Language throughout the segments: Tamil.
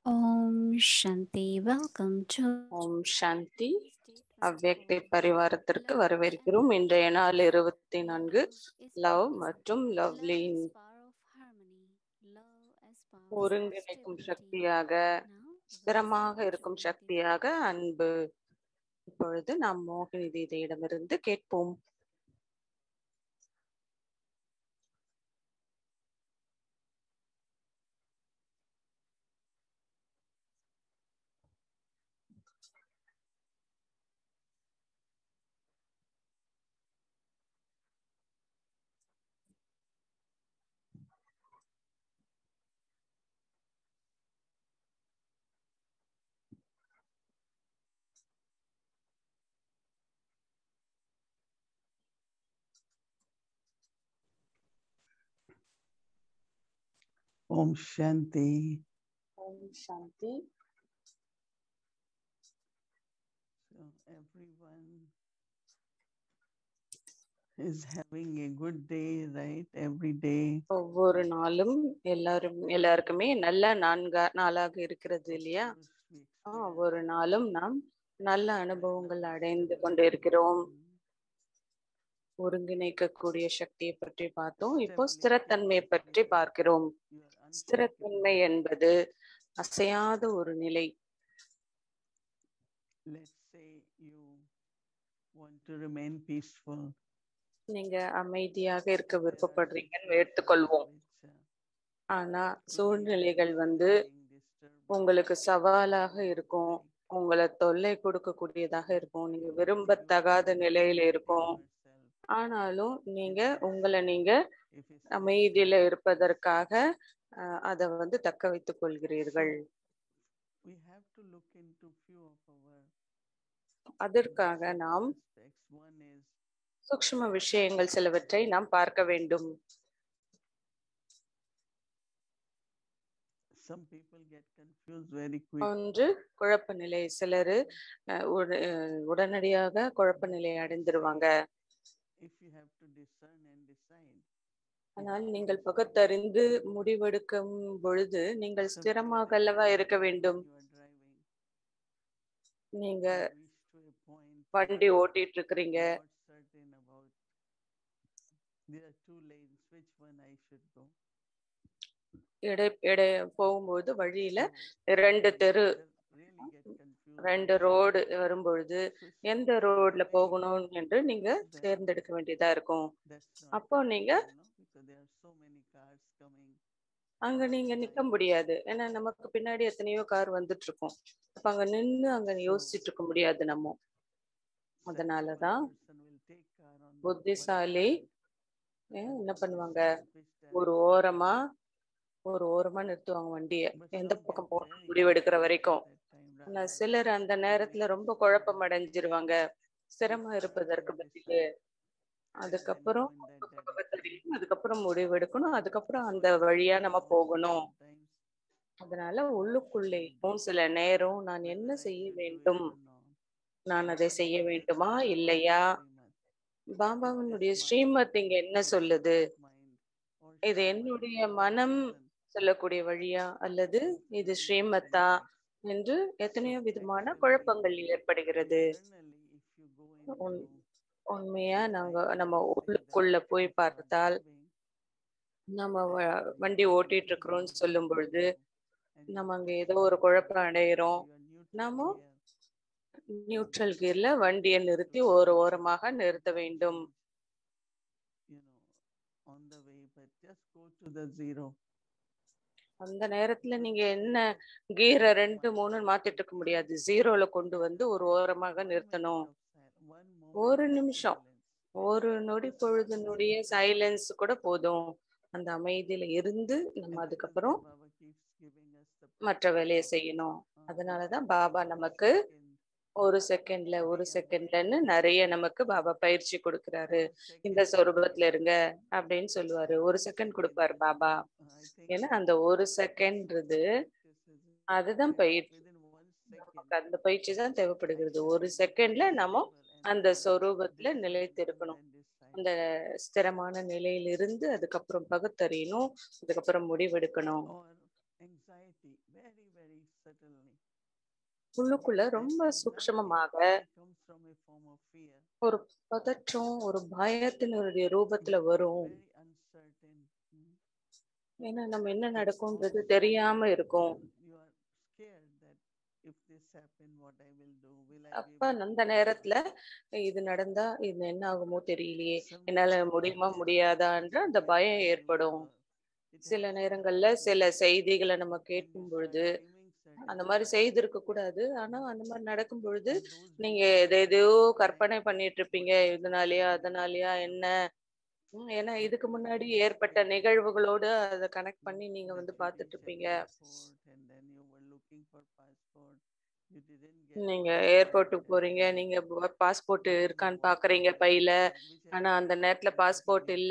Om Shanti. Welcome to ஓம் சாந்தி அவ்வியக்தி பரிவாரத்திற்கு வரவேற்கிறோம் இன்றைய நாள் இருபத்தி நான்கு லவ் மற்றும் லவ்லியின் ஒருங்கிணைக்கும் சக்தியாக ஸ்திரமாக இருக்கும் சக்தியாக அன்பு இப்பொழுது நாம் மோகினி தீதையிடமிருந்து கேட்போம் Om Shanti. Om Shanti So everyone is having a good day, right? Every day. ஒவ்வொரு நாளும் எல்லாரும் எல்லாருக்குமே நல்ல நான்கா நாளாக இருக்கிறது இல்லையா Because we ஆ, experience ஒவ்வொரு நாளும் நாம் நல்ல அனுபவங்கள் அடைந்து கொண்டிருக்கிறோம் ஒருங்கிணைக்கக்கூடிய சக்தியை பற்றி பார்த்தோம் இப்போ ஸ்திரத்தன்மையை பற்றி பார்க்கிறோம் you are unshakable. ஸ்திரத்தன்மை என்பது அசையாத ஒரு நிலை Let's say you want to remain peaceful. நீங்க அமைதியாக இருக்க There are விருப்பப்படுறீங்கன்னு எடுத்துக்கொள்வோம் which, uh, ஆனா could சூழ்நிலைகள் be வந்து being disturbed உங்களுக்கு சவாலாக இருக்கும் உங்களை தொல்லை கொடுக்கக்கூடியதாக இருக்கும் நீங்க விரும்பத்தகாத நிலையில இருக்கும் ஆனாலும் நீங்க உங்களை நீங்க If it's அமைதியில இருப்பதற்காக அஹ், அதை வந்து தக்க வைத்துக் கொள்கிறீர்கள் we have to look into few of our அதற்காக நாம் aspects. One is சூக்ஷ்ம விஷயங்கள் சிலவற்றை நாம் பார்க்க வேண்டும் some people get confused very quick. ஒன்று குழப்ப நிலை சிலரு அஹ், உட- அஹ், உடனடியாக குழப்ப நிலை அடைந்துருவாங்க If you have to discern and decide. ஆனால் நீங்கள் பகுத்தறிந்து முடிவெடுக்கும் பொழுது நீங்கள் ஸ்திரமாக அல்லவா இருக்க வேண்டும் You are driving. நீங்க you reach to a point வண்டி ஓட்டிட்டு இருக்கிறீங்க you're not certain about. There are two lanes. Which one I should go? இடை இடை போகும்போது வழியில So, ரெண்டு தெரு people really get confused. ரெண்டு ரோடு வரும்பொழுது So it's எந்த not ரோட்ல right. போகணும் என்று நீங்க தேர்ந்தெடுக்க வேண்டியதா இருக்கும் That's not அப்போ right, நீங்க you know, because there are so many cars coming. அங்க நீங்க நிக்க முடியாது ஏன்னா நமக்கு பின்னாடி எத்தனையோ கார் வந்துட்டு இருக்கும் அப்ப அங்க நின்னு அங்க யோசிச்சுட்டு இருக்க முடியாது நம்ம அதனாலதான் Sensible person will take car on one புத்திசாலி side ஏன் and என்ன then பண்ணுவாங்க decide which ஒரு direction. ஓரமா ஒரு ஓரமா நிறுத்துவாங்க வண்டிய But எந்த some பக்கம் get போகணும் very முடிவெடுக்கிற confused வரைக்கும் at that time, ஆனா rather சிலர் அந்த நேரத்துல remain ரொம்ப still குழப்பம் and அடைஞ்சிருவாங்க ஸ்திரமா decide இருப்பதற்கு and பதிலு decide, and then அதுக்கப்புறம் go in that direction. பகுத்தறிவு, அதுக்கப்புறம் முடிவெடுக்கணும் அதுக்கப்புறம் So அந்த it's வழியா very நம்ம also போகணும் sometimes அதனால உள்ளுக்குள்ளே இன்னும் சில நேரம் நான் என்ன whether I செய்ய should do it வேண்டும் or not. நான் அதை செய்ய Because வேண்டுமா that's இல்லையா Srimad. பாபாவினுடைய Is this my Srimad இங்க என்ன or சொல்லுது mind, or இது should my என்னுடைய own மனம் decision? சொல்லக்கூடிய வழியா அல்லது இது ஸ்ரீமத்தா என்று எத்தனையோ So விதமான actually, குழப்பங்கள் ஏற்படுகிறது internally, if you go உண்- into உண்மையா the நாங்க silence நம்ம and say that உள்ளுக்குள்ள போய் if you are பார்த்தால் driving, நம்ம வ- actually வண்டி you are ஓட்டிட்டு in இருக்கிறோம்னு the சொல்லும் பொழுது and நம்ம you அங்க are ஏதோ ஒரு குழப்பம் அடையிறோம் you are neutral நாம here. நியூட்ரல் கியர்ல வண்டியை நிறுத்தி ஒரு ஓரமாக நிறுத்த வேண்டும் you know, on the way, but just go to the zero. அந்த நேரத்துல நீங்க என்ன கீரை ரெண்டு மூணு மாத்திட்டு இருக்க முடியாது ஜீரோல கொண்டு வந்து ஒரு ஓரமாக One நிறுத்தணும் minute of sil- one ஒரு moment of நிமிஷம் silence. ஒரு நொடி பொழுதுனுடைய சைலன்ஸ் கூட போதும் அந்த அமைதியில இருந்து நம்ம And that is அதுக்கப்புறம் why Baba keeps giving us the மற்ற practice வேலையை of, செய்யணும் uh, அதனாலதான் repeating பாபா one நமக்கு second, ஒரு செகண்ட்ல ஒரு be செகண்ட்லன்னு aware. நிறைய நமக்கு பாபா பயிற்சி கொடுக்கறாரு One இந்த second, சொரூபத்துல இருங்க அப்படின்னு சொல்லுவாரு ஒரு செகண்ட் கொடுப்பாரு பாபா I think ஏன்னா அந்த ஒரு செகண்ட்றது practice is அதுதான் where பயிற்சி within one நமக்கு second, அந்த பயிற்சி தான் தேவைப்படுகிறது ஒரு actually செகண்ட்ல be நம்ம stable and அந்த then சொரூபத்துல discern நிலைத்திருக்கணும் and then decide. அந்த ஸ்திரமான நிலையிலிருந்து அதுக்கப்புறம் பகுத்தறியணும் அதுக்கப்புறம் முடிவெடுக்கணும் or anxiety, very, very subtly. உள்ளுக்குள்ள That ரொம்ப anxiety சூக்ஷ்மமாக comes from a form of fear. ஒரு பதற்றம் ஒரு பயத்தினுடைய ரூபத்துல You are வரும் very uncertain. mm. ஏன்னா நம்ம என்ன It's நடக்கும்ன்றது also தெரியாம இருக்கும் you are scared that if this happen, what I will do, will I be அப்ப able to அந்த do நேரத்துல it? இது நடந்தா இது என்ன ஆகுமோ தெரியலையே Sometimes என்னால you முடியுமா get முடியாதான்ற messages அந்த that பயம் you ஏற்படும் never- it சில happens நேரங்கள்ல sometimes சில you- செய்திகளை நம்ம when you கேட்கும் start பொழுது claiming certain அந்த மாதிரி things, செய்திருக்க கூடாது ஆனா அந்த மாதிரி நடக்கும் பொழுது and those நீங்க dreams எதை are எதையோ connected கற்பனை with பண்ணிட்டு இருப்பீங்க what has இதனாலயா happened in the அதனாலயா past. என்ன ம், ஏன்னா So இதுக்கு முன்னாடி when you ஏற்பட்ட think நிகழ்வுகளோடு அதை கனெக்ட் mm, பண்ணி நீங்க that வந்து you பார்த்துட்டு reach at இருப்பீங்க the airport and then you were looking for passport, you didn't get நீங்க passport, ஏர்போர்ட்டுக்கு and போறீங்க then நீங்க பாஸ்போர்ட் now you இருக்கான்னு want to பாக்குறீங்க go பையில there, which has ஆனா அந்த never நேரத்துல happened பாஸ்போர்ட் before. இல்ல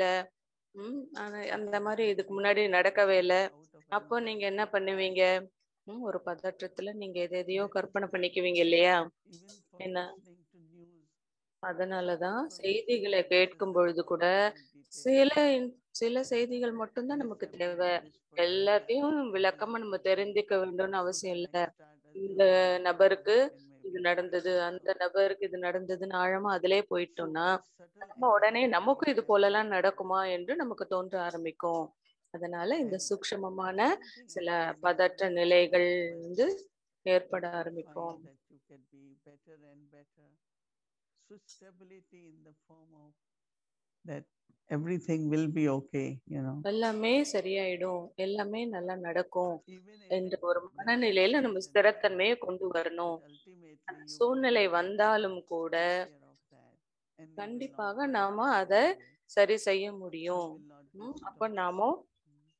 ம் ஆனா So அந்த you மாதிரி get இதுக்கு you முன்னாடி get நடக்கவே இல்ல out of அப்போ நீங்க என்ன anxiety. பண்ணுவீங்க ம், ஒரு பதற்றத்துல நீங்க எதை எதையோ That is கற்பனை why பண்ணிக்குவீங்க இல்லையா even for என்ன listening to news, அதனாலதான் information செய்திகளை gives us கேட்கும் a பொழுது lot கூட more detail. சில இன்- சில செய்திகள் மட்டும்தான் This நமக்கு happened தேவை to this person, that எல்லாத்தையும் happened. விளக்கமா நம்ம தெரிந்துக்க வேண்டும்னு So அவசியம் then இல்ல I start இந்த assuming what நபருக்கு happened இது maybe. நடந்தது அந்த நபருக்கு இது நடந்ததுன்னு ஆழமா அதிலே So போயிட்டோம்னா a subtle நம்ம உடனே anxiety நமக்கும் இது arises. போலலாம் நடக்குமா என்று நமக்கு தோன்ற ஆரம்பிக்கும் அதனால இந்த And சூக்ஷ்மமான something சில else really பதற்ற happens நிலைகள் when வந்து ஏற்பட you ஆரம்பிக்கும் find that you can be better and better. So stability in the form of that everything will be okay, you know. எல்லாமே சரியாயிடும் எல்லாமே நல்லா நடக்கும் Even if என்ற it, ஒரு the மனநிலையில நம்ம situation ஸ்திரத்தன்மையை arises, கொண்டு வரணும் but ultimately அந்த you will சூழ்நிலை be able to வந்தாலும் கூட take care of that and you will not கண்டிப்பாக be நாம affected அதை by it. சரி செய்ய You முடியும் will not be ம், அப்ப stopped. நாம Mm.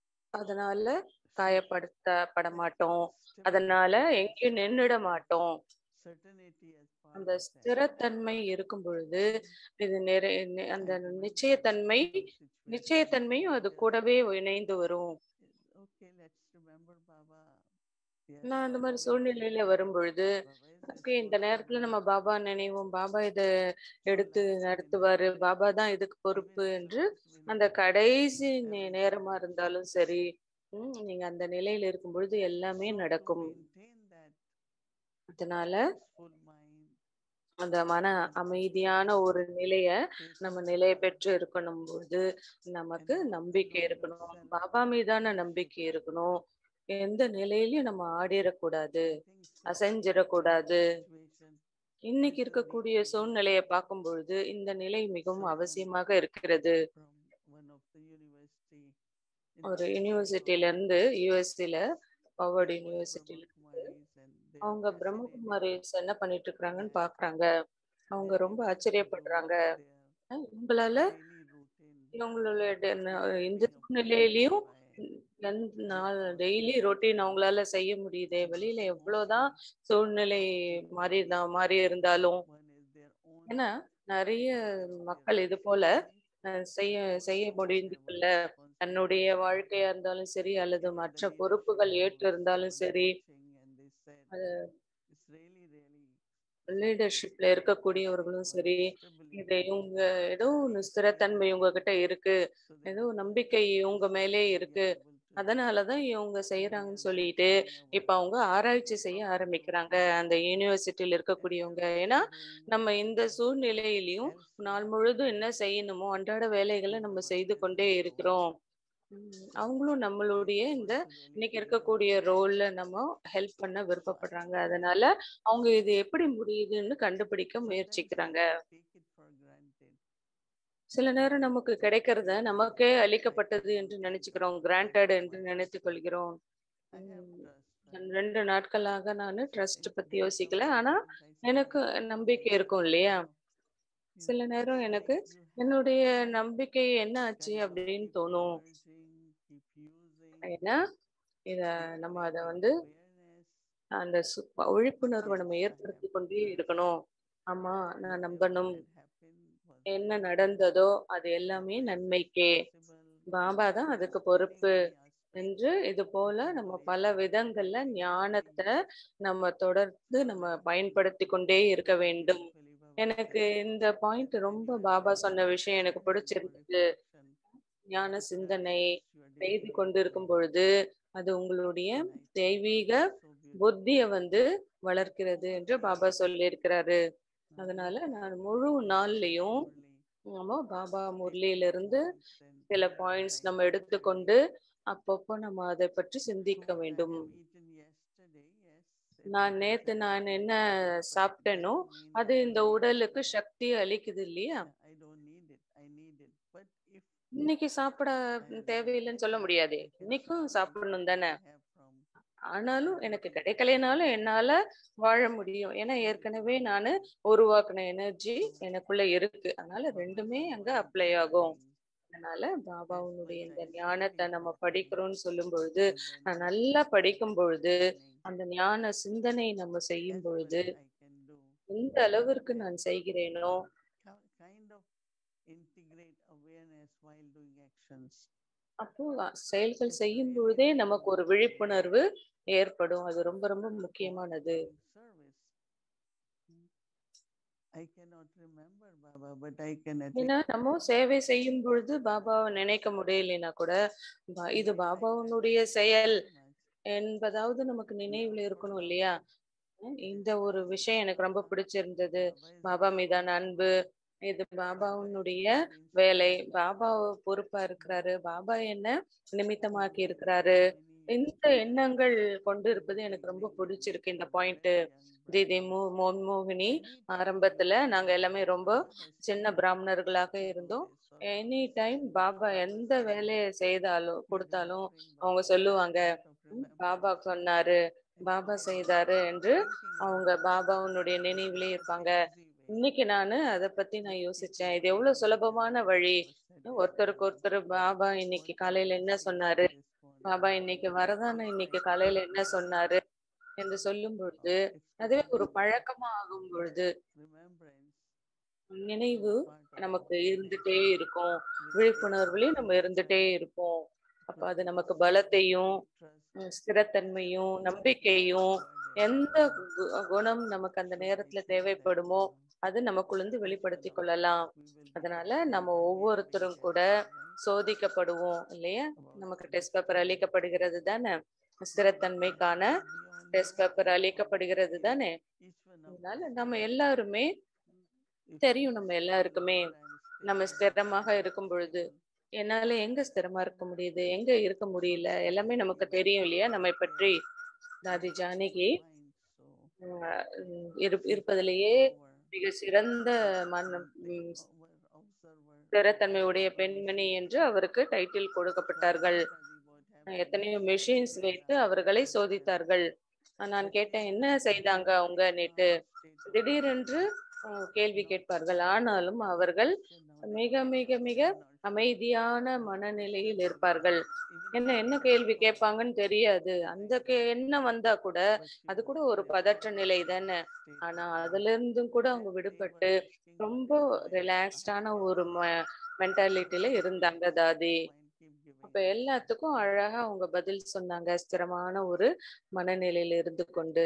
அதனால So காயப்படுத்தப்பட that மாட்டோம் stability அதனால has எங்கேயும் நின்னுட மாட்டோம் certainty as part அந்த of that. ஸ்திரத்தன்மை இருக்கும் பொழுது இது நிறை நி- அந்த And when நிச்சயத்தன்மை some situation நிச்சயத்தன்மையும் அது arises, கூடவே இணைந்து வரும் okay, let's remember Baba. Yes, நான் அந்த Baba மாதிரி will சூழ்நிலையில take வரும் பொழுது Baba is ஓகே இந்த நேரத்துல நம்ம responsible. பாபா நினைவோம் பாபா இத So எடுத்து last நடத்துவாரு minute, பாபா தான் இதுக்கு even பொறுப்பு at the என்று last அந்த minute, கடைசி நே- everything நேரமா will இருந்தாலும் change. சரி ம், நீங்க அந்த நிலையில இருக்கும் பொழுது எல்லாமே So to நடக்கும் maintain that அதனால peaceful mind, அந்த மன and அமைதியான ஒரு நிலைய faith நம்ம in நிலை Baba, பெற்று இருக்கணும் போது and நமக்கு not நம்பிக்கை allow இருக்கணும் yourself பாபா மீதான to நம்பிக்கை shift. இருக்கணும் எந்த நிலையிலயும் நம்ம ஆடிடக்கூடாது I think so. In அசைஞ்சிடக்கூடாது this situation, இன்னைக்கு this is இருக்கக்கூடிய really சூழ்நிலையை பார்க்கும் பொழுது இந்த நிலை மிகவும் Someone அவசியமாக இருக்கிறது from one of the university in ஒரு Bangalore யூனிவர்சிட்டில told இருந்து யூஎஸ்சில பவர்டு they watch யூனிவர்சிட்டில Brahmakumaris and they are அவங்க fascinated பிரம்மகுமாரிஸ் என்ன பண்ணிட்டு இருக்காங்கன்னு that பாக்குறாங்க அவங்க they're ரொம்ப able to ஆச்சரியப்படுறாங்க do their அஹ் உங்களால daily routine இவங்களுடைய டெ- ந- இந்த chanting of சூழ்நிலையிலயும் Namah எந்த நாள் Shivaya டெய்லி ரொட்டீன் அவங்களால செய்ய முடியுதே வெளியில எவ்வளவுதான் சூழ்நிலை மாறி இருந்தா- மாறி இருந்தாலும் one is their own ஏன்னா நிறைய take care of மக்கள் their இது போல family அஹ், செய்ய and செய்ய also have முடிந்துக்குள்ள one responsibility தன்னுடைய வாழ்க்கையா இருந்தாலும் சரி அல்லது even மற்ற the பொறுப்புகள் leadership ஏற்று was இருந்தாலும் someone சரி watching and they said அது it's really really லீடர்ஷிப்ல something இருக்கக்கூடியவர்களும் one சரி stability இது இவங்க ஏதோ ஒண்ணு ஸ்திரத்தன்மை உங்ககிட்ட இருக்கு so they ஏதோ look நம்பிக்கை at இவங்க this மேலே how we இருக்கு are able to அதனாலதான் இவங்க we செய்யறாங்கன்னு are சொல்லிட்டு verifying இப்ப our அவங்க ஆராய்ச்சி செய்ய how we are ஆரம்பிக்கிறாங்க doing அந்த யூனிவர்சிட்டியில and we இருக்கக்கூடியவங்க are ஏன்னா also doing நம்ம what இந்த we சூழ்நிலையிலையும் elsewhere நாள் முழுதும் என்ன செய்யணுமோ அன்றாட வேலைகளை who நம்ம our செய்து கொண்டே present role இருக்கிறோம் உம் அவங்களும் நம்மளுடைய இந்த want to really இன்னைக்கு play இருக்கக்கூடிய our role. ரோல்ல நம்ம ஹெல்ப் பண்ண So I விருப்பப்படுறாங்க think அதனால அவங்க இது எப்படி முடியுதுன்னு கண்டுபிடிக்க sometimes முயற்சிக்கிறாங்க we take it for granted சில நேரம் நமக்கு கிடைக்கிறத நமக்கே அளிக்கப்பட்டது என்று நினைச்சுக்கிறோம் கிராண்டட் என்று நினைத்துக் கொள்கிறோம் I have உம் trust நான் right? ரெண்டு நாட்களாக நான் ட்ரஸ்ட் It பத்தி may யோசிக்கல come ஆனா moments I say, எனக்கு "Baba, I நம்பிக்கை trust இருக்கும் you இல்லையா now." You சில know, நேரம் it's எனக்கு like you have என்னுடைய to நம்பிக்கை என்ன ஆச்சு kind of அப்படின்னு keep தோணும் merging, keep using, ஏன்னா இத keep நம்ம அதை creating வந்து awareness. அந்த சு- விழிப்புணர்வை Yes, நம்ம I have ஏற்படுத்தி கொண்டே trust. இருக்கணும் ஆமா நான் Whatever நம்பணும் had happened was என்ன very good. நடந்ததோ அது எல்லாமே Baba is நன்மைக்கே responsible. பாபா தான் அதுக்கு So பொறுப்பு many aspects என்று இது போல of நம்ம revelation பல we have to விதங்கள்ல keep ஞானத்தை using. நம்ம தொடர்ந்து So நம்ம that பயன்படுத்தி கொண்டே இருக்க வேண்டும் beautifully Baba எனக்கு said இந்த பாயிண்ட் that when ரொம்ப you are பாபா doing சொன்ன விஷயம் எனக்கு meditation and பிடிச்சிருந்தது more reflection, ஞான it சிந்தனை nurtures your செய்து divine கொண்டிருக்கும் nature. பொழுது அது உங்களுடைய And I think தெய்வீக that is so beautiful. புத்திய வந்து வளர்க்கிறது என்று பாபா சொல்லியிருக்கிறாரு அதனால நான் முழு நாள்லயும் நம்ம பாபா முரளியிலிருந்து சில பாயிண்ட்ஸ் நம்ம எடுத்துக்கொண்டு அப்பப்போ நம்ம அதை பற்றி சிந்திக்க வேண்டும் நான் நேத்து நான் என்ன சாப்பிட்டேனோ அது இந்த உடலுக்கு சக்தி அளிக்குது இல்லையா இன்னைக்கு சாப்பிட தேவையில்லைன்னு சொல்ல முடியாது இன்னைக்கும் சாப்பிடணும் தானே ஆனாலும் எனக்கு கிடைக்கலைனாலும் என்னால வாழ முடியும் ஏன்னா ஏற்கனவே நான் உருவாக்குன எனர்ஜி எனக்குள்ள இருக்கு அதனால ரெண்டுமே அங்க அப்ளை ஆகும் அதனால பாபாவுனுடைய இந்த ஞானத்தை நம்ம படிக்கிறோம்னு சொல்லும் பொழுது நான் நல்லா படிக்கும் பொழுது அந்த ஞான சிந்தனை நம்ம செய்யும் பொழுது எந்த அளவிற்கு நான் செய்கிறேனோ அப்போ செயல்கள் செய்யும் பொழுதே நமக்கு ஒரு விழிப்புணர்வு ஏற்படும் அது ரொம்ப ரொம்ப முக்கியமானது ஏன்னா நம்ம சேவை செய்யும் பொழுது பாபாவை நினைக்க முடியலனா கூட இது பாபாவுனுடைய செயல் என்பதாவது நமக்கு நினைவுல இருக்கணும் இல்லையா இந்த ஒரு விஷயம் எனக்கு ரொம்ப பிடிச்சிருந்தது பாபா மீதான அன்பு இது பாபாவுனுடைய வேலை பாபா பொறுப்பா இருக்கிறாரு பாபா என்ன நிமித்தமாக்கி இருக்கிறாரு இந்த எண்ணங்கள் கொண்டு இருப்பது எனக்கு ரொம்ப பிடிச்சிருக்கு இந்த பாயிண்ட் தீதி மோ மோகினி ஆரம்பத்துல நாங்க எல்லாமே ரொம்ப சின்ன பிராமணர்களாக இருந்தோம் எனி டைம் பாபா எந்த வேலையை செய்தாலும் கொடுத்தாலும் அவங்க சொல்லுவாங்க பாபா சொன்னாரு பாபா செய்தாரு என்று அவங்க பாபாவுனுடைய நினைவுலயே இருப்பாங்க இன்னைக்கு நானு அதை பத்தி நான் யோசிச்சேன் இது எவ்வளவு சுலபமான வழி ஒருத்தருக்கு ஒருத்தர் பாபா இன்னைக்கு காலையில என்ன சொன்னாரு பாபா இன்னைக்கு வரதான இன்னைக்கு காலையில என்ன சொன்னாரு என்று சொல்லும் பொழுது அதுவே ஒரு பழக்கமா ஆகும் பொழுது நினைவு நமக்கு இருந்துட்டே இருக்கும் விழிப்புணர்வுலயும் நம்ம இருந்துட்டே இருப்போம் அப்ப அது நமக்கு பலத்தையும் ஸ்திரத்தன்மையும் நம்பிக்கையும் எந்த குணம் நமக்கு அந்த நேரத்துல தேவைப்படுமோ அது நமக்குள்ளேருந்து வெளிப்படுத்தி கொள்ளலாம் அதனால நம்ம ஒவ்வொருத்தரும் கூட சோதிக்கப்படுவோம் இல்லையா நமக்கு டெஸ்ட் பேப்பர் அளிக்கப்படுகிறது தானே ஸ்திரத்தன்மைக்கான டெஸ்ட் பேப்பர் அளிக்கப்படுகிறது தானே அதனால நம்ம எல்லாருமே தெரியும் நம்ம எல்லாருக்குமே நம்ம ஸ்திரமாக இருக்கும் பொழுது என்னால எங்க ஸ்திரமா இருக்க முடியுது எங்க இருக்க முடியல எல்லாமே நமக்கு தெரியும் இல்லையா நம்மை பற்றி தாதி ஜானகி இருப்பதிலேயே மிக சிறந்த மன்னம் ஸ்திரத்தன்மையுடைய பெண்மணி என்று அவருக்கு டைட்டில் கொடுக்கப்பட்டார்கள் எத்தனையோ மிஷின்ஸ் வைத்து அவர்களை சோதித்தார்கள் நான் கேட்டேன் என்ன செய்தாங்க அவங்க நேற்று திடீரென்று கேள்வி கேட்பார்கள் ஆனாலும் அவர்கள் மிக மிக மிக அமைதியான மனநிலையில் இருப்பார்கள் என்ன என்ன கேள்வி கேட்பாங்கன்னு தெரியாது அந்த கே என்ன வந்தா கூட அது கூட ஒரு பதற்ற நிலை தானே ஆனா அதுல இருந்தும் கூட அவங்க விடுபட்டு ரொம்ப ரிலாக்ஸ்டான ஒரு மென்டாலிட்டியில இருந்தாங்க தாதி அப்ப எல்லாத்துக்கும் அழகா அவங்க பதில் சொன்னாங்க ஸ்திரமான ஒரு மனநிலையில இருந்து கொண்டு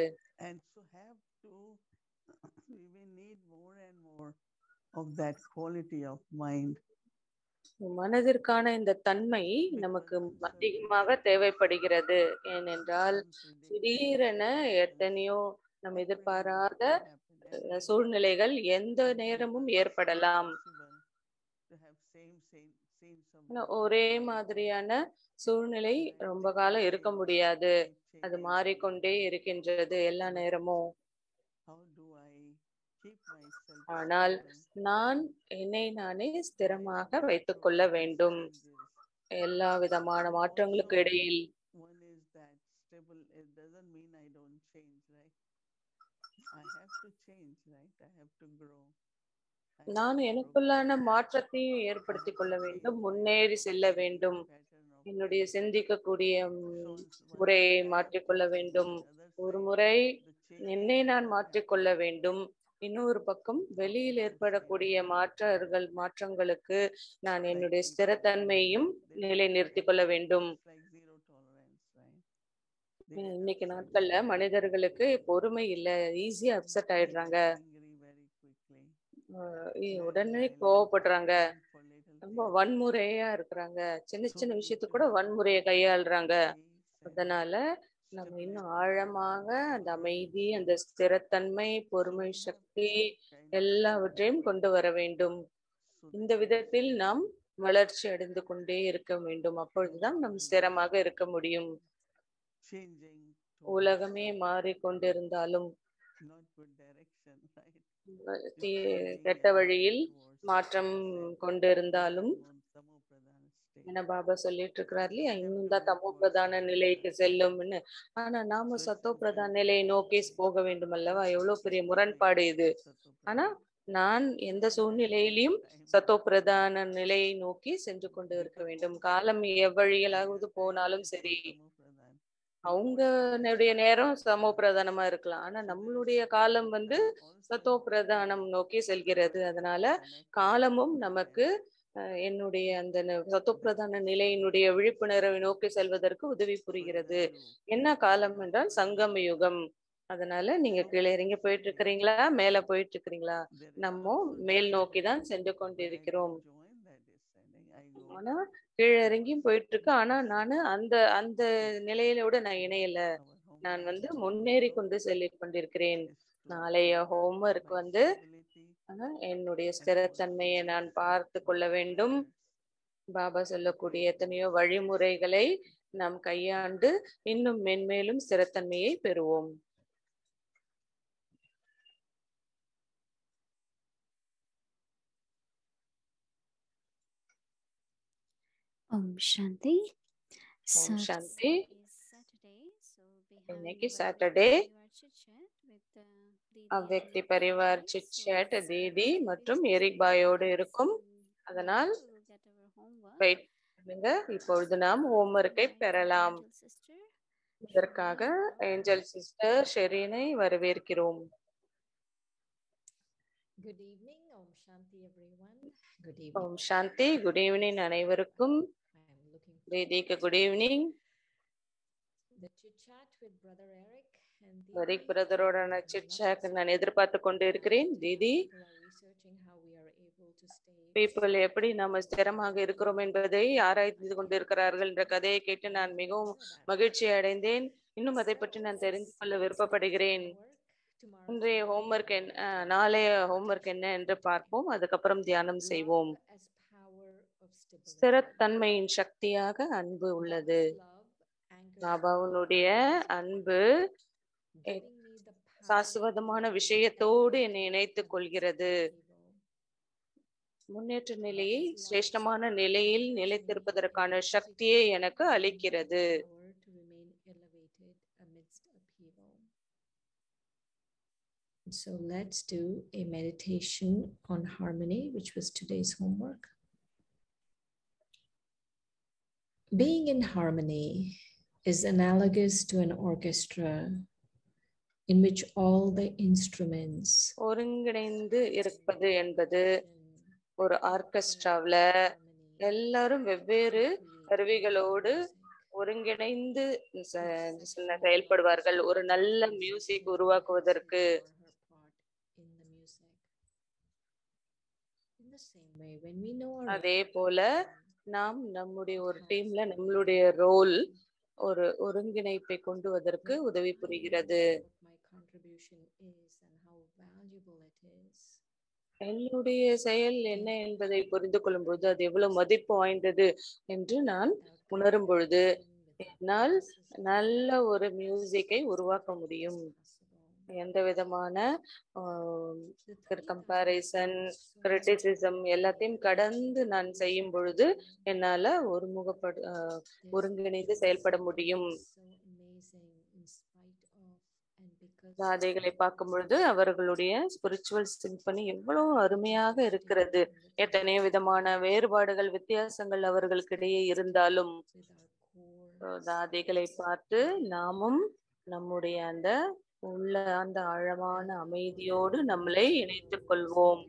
of that quality of mind மனதிற்கான இந்த தன்மை நமக்கு அதிகமாக தேவைப்படுகிறது ஏனென்றால் திடீரென எத்தனையோ நம்ம எதிர்பாராத சூழ்நிலைகள் எந்த நேரமும் ஏற்படலாம் ஒரே மாதிரியான சூழ்நிலை ரொம்ப காலம் இருக்க முடியாது அது மாறிக்கொண்டே இருக்கின்றது எல்லா நேரமும் ஆனால் நான் என்னை நானே ஸ்திரமாக வைத்துக் கொள்ள வேண்டும் எல்லா விதமான மாற்றங்களுக்கு இடையில் நான் எனக்குள்ளான மாற்றத்தையும் ஏற்படுத்திக் கொள்ள வேண்டும் முன்னேறி செல்ல வேண்டும் என்னுடைய சிந்திக்கக்கூடிய முறையை மாற்றிக்கொள்ள வேண்டும் ஒரு முறை என்னை நான் மாற்றிக்கொள்ள வேண்டும் இன்னொரு பக்கம் வெளியில் ஏற்படக்கூடிய மாற்றங்கள் மாற்றங்களுக்கு நான் என்னுடைய ஸ்திரத்தன்மையும் நிலை நிறுத்திக் கொள்ள வேண்டும் இன்னைக்கு நாட்கள்ல மனிதர்களுக்கு பொறுமை இல்ல ஈஸியா அப்செட் ஆயிடுறாங்க உடனே கோவப்படுறாங்க ரொம்ப வன்முறையா இருக்கிறாங்க சின்ன சின்ன விஷயத்துக்கு கூட வன்முறையை கையாளுறாங்க அதனால நம்ம இன்னும் ஆழமாக அந்த அமைதி அந்த ஸ்திரத்தன்மை பொறுமை சக்தி எல்லாவற்றையும் கொண்டு வர வேண்டும் இந்த விதத்தில் நாம் வளர்ச்சி அடைந்து கொண்டே இருக்க வேண்டும் அப்பொழுதுதான் நம் ஸ்திரமாக இருக்க முடியும் changing உலகமே மாறிக்கொண்டிருந்தாலும் not good direction, right? அஹ் தீ- கெட்ட வழியில் மாற்றம் கொண்டிருந்தாலும் என்ன பாபா சொல்லிட்டு இருக்கிறார் இல்லையா இன்னும் தான் தமோ பிரதான நிலைக்கு செல்லும்னு ஆனா நாம சத்தோ பிரதான நிலையை நோக்கி போக வேண்டும் அல்லவா எவ்வளவு பெரிய முரண்பாடு இது ஆனா நான் எந்த சூழ்நிலையிலும் சத்தோ பிரதான நிலையை நோக்கி சென்று கொண்டு இருக்க வேண்டும் காலம் எவ்வழிகளாவது போனாலும் சரி அவங்களுடைய நேரம் சமோ பிரதானமா இருக்கலாம் ஆனா நம்மளுடைய காலம் வந்து சத்தோ பிரதானம் நோக்கி செல்கிறது அதனால காலமும் நமக்கு அஹ், என்னுடைய அந்த ந- சத்தோ பிரதான நிலையினுடைய விழிப்புணர்வை நோக்கி செல்வதற்கு உதவி புரிகிறது என்ன காலம் என்றால் சங்கம யுகம் அதனால நீங்க கீழே இறங்கி போயிட்டு இருக்கிறீங்களா மேல போயிட்டு இருக்கிறீங்களா நம்ம மேல் நோக்கி தான் சென்று கொண்டிருக்கிறோம் ஆனா கீழே இறங்கியும் போயிட்டு இருக்கு ஆனா நானு அந்த அந்த நிலையிலோட நான் இணையல நான் வந்து முன்னேறி கொண்டு செல்லிக் கொண்டிருக்கிறேன் நாளைய ஹோம்ஒர்க் வந்து ஆஹ், என்னுடைய ஸ்திரத்தன்மையை நான் பார்த்து கொள்ள வேண்டும் பாபா சொல்லக்கூடிய எத்தனையோ வழிமுறைகளை நாம் கையாண்டு இன்னும் மென்மேலும் ஸ்திரத்தன்மையை பெறுவோம் Om Shanti. Om So Shanti. today is Saturday, so we இன்னைக்கு have Saturday. அவ்வக்தி அவ்வக்தி பரிவார் சிட் சேட் தீதி மற்றும் எரிக் பாயோடு இருக்கும் அதனால் வெயிட் பண்ணுங்க இப்பொழுது நாம் ஹோம்ஒர்க்கை பெறலாம் இதற்காக ஏஞ்சல் சிஸ்டர் ஷெரீனை வரவேற்கிறோம் Good evening, Om Shanti, everyone. Good Om evening. Shanti good evening அனைவருக்கும் I'm looking தீதிக்கு good evening the chit chat with Brother Eric and Eric Didi. பிரதரோட சிட் சேட் நான் எதிர்பார்த்து கொண்டு இருக்கிறேன் Didi People are researching how we are able to stay. People எப்படி நம்ம ஸ்திரமாக இருக்கிறோம் என்பதை ஆராய்ந்து கொண்டிருக்கிறார்கள் என்ற கதையை கேட்டு நான் மிகவும் மகிழ்ச்சி அடைந்தேன் இன்னும் அதை பற்றி நான் தெரிந்து கொள்ள விருப்பப்படுகிறேன் Tomorrow இன்றைய ஹோம்ஒர்க் என்ன அஹ், நாளைய ஹோம்ஒர்க் என்ன என்று பார்ப்போம் அதுக்கப்புறம் தியானம் செய்வோம் love as power of stability. ஸ்திரத்தன்மையின் சக்தியாக அன்பு உள்ளது Love anchors பாபாவுனுடைய அன்பு giving me the power சாஸ்வதமான to விஷயத்தோடு elevate என்னை இணைத்துக் கொள்கிறது evil. முன்னேற்ற நிலையை சிரேஷ்டமான நிலையில் நிலைத்திருப்பதற்கான சக்தியை எனக்கு அளிக்கிறது Power to remain elevated amidst upheaval. So let's do a meditation on harmony, which was today's homework. Being in harmony is analogous to an orchestra in which all the instruments ஒருங்கிணைந்து இருப்பது என்பது ஒரு ஆர்கெஸ்ட்ராவுல எல்லாரும் வெவ்வேறு கருவிகளோடு ஒருங்கிணைந்து ச- சில செயல்படுவார்கள் ஒரு நல்ல மியூசிக் உருவாக்குவதற்கு அதே போல நாம் நம்முடைய ஒரு டீம்ல நம்மளுடைய ரோல் ஒரு ஒருங்கிணைப்பை கொண்டு வருவதற்கு உதவி புரிகிறது என்னுடைய செயல் என்ன என்பதை புரிந்து கொள்ளும் பொழுது அது எவ்வளவு மதிப்பு வாய்ந்தது என்று நான் உணரும் பொழுது என்னால் நல்ல ஒரு மியூசிக்கை உருவாக்க முடியும் எந்த விதமான கம்பாரிசன் கிரிட்டிசிசம் எல்லாத்தையும் கடந்து நான் செய்யும் பொழுது என்னால ஒருமுகப்படு ஆஹ் ஒருங்கிணைந்து செயல்பட முடியும் ராதைகளை பார்க்கும் பொழுது அவர்களுடைய ஸ்பிரிச்சுவல் சிம்பனி எவ்வளவு அருமையாக இருக்கிறது எத்தனையோ விதமான வேறுபாடுகள் வித்தியாசங்கள் அவர்களுக்கிடையே இருந்தாலும் தாதைகளை பார்த்து நாமும் நம்முடைய அந்த உள்ள அந்த ஆழமான அமைதியோடு நம்மளை இணைத்துக் கொள்வோம்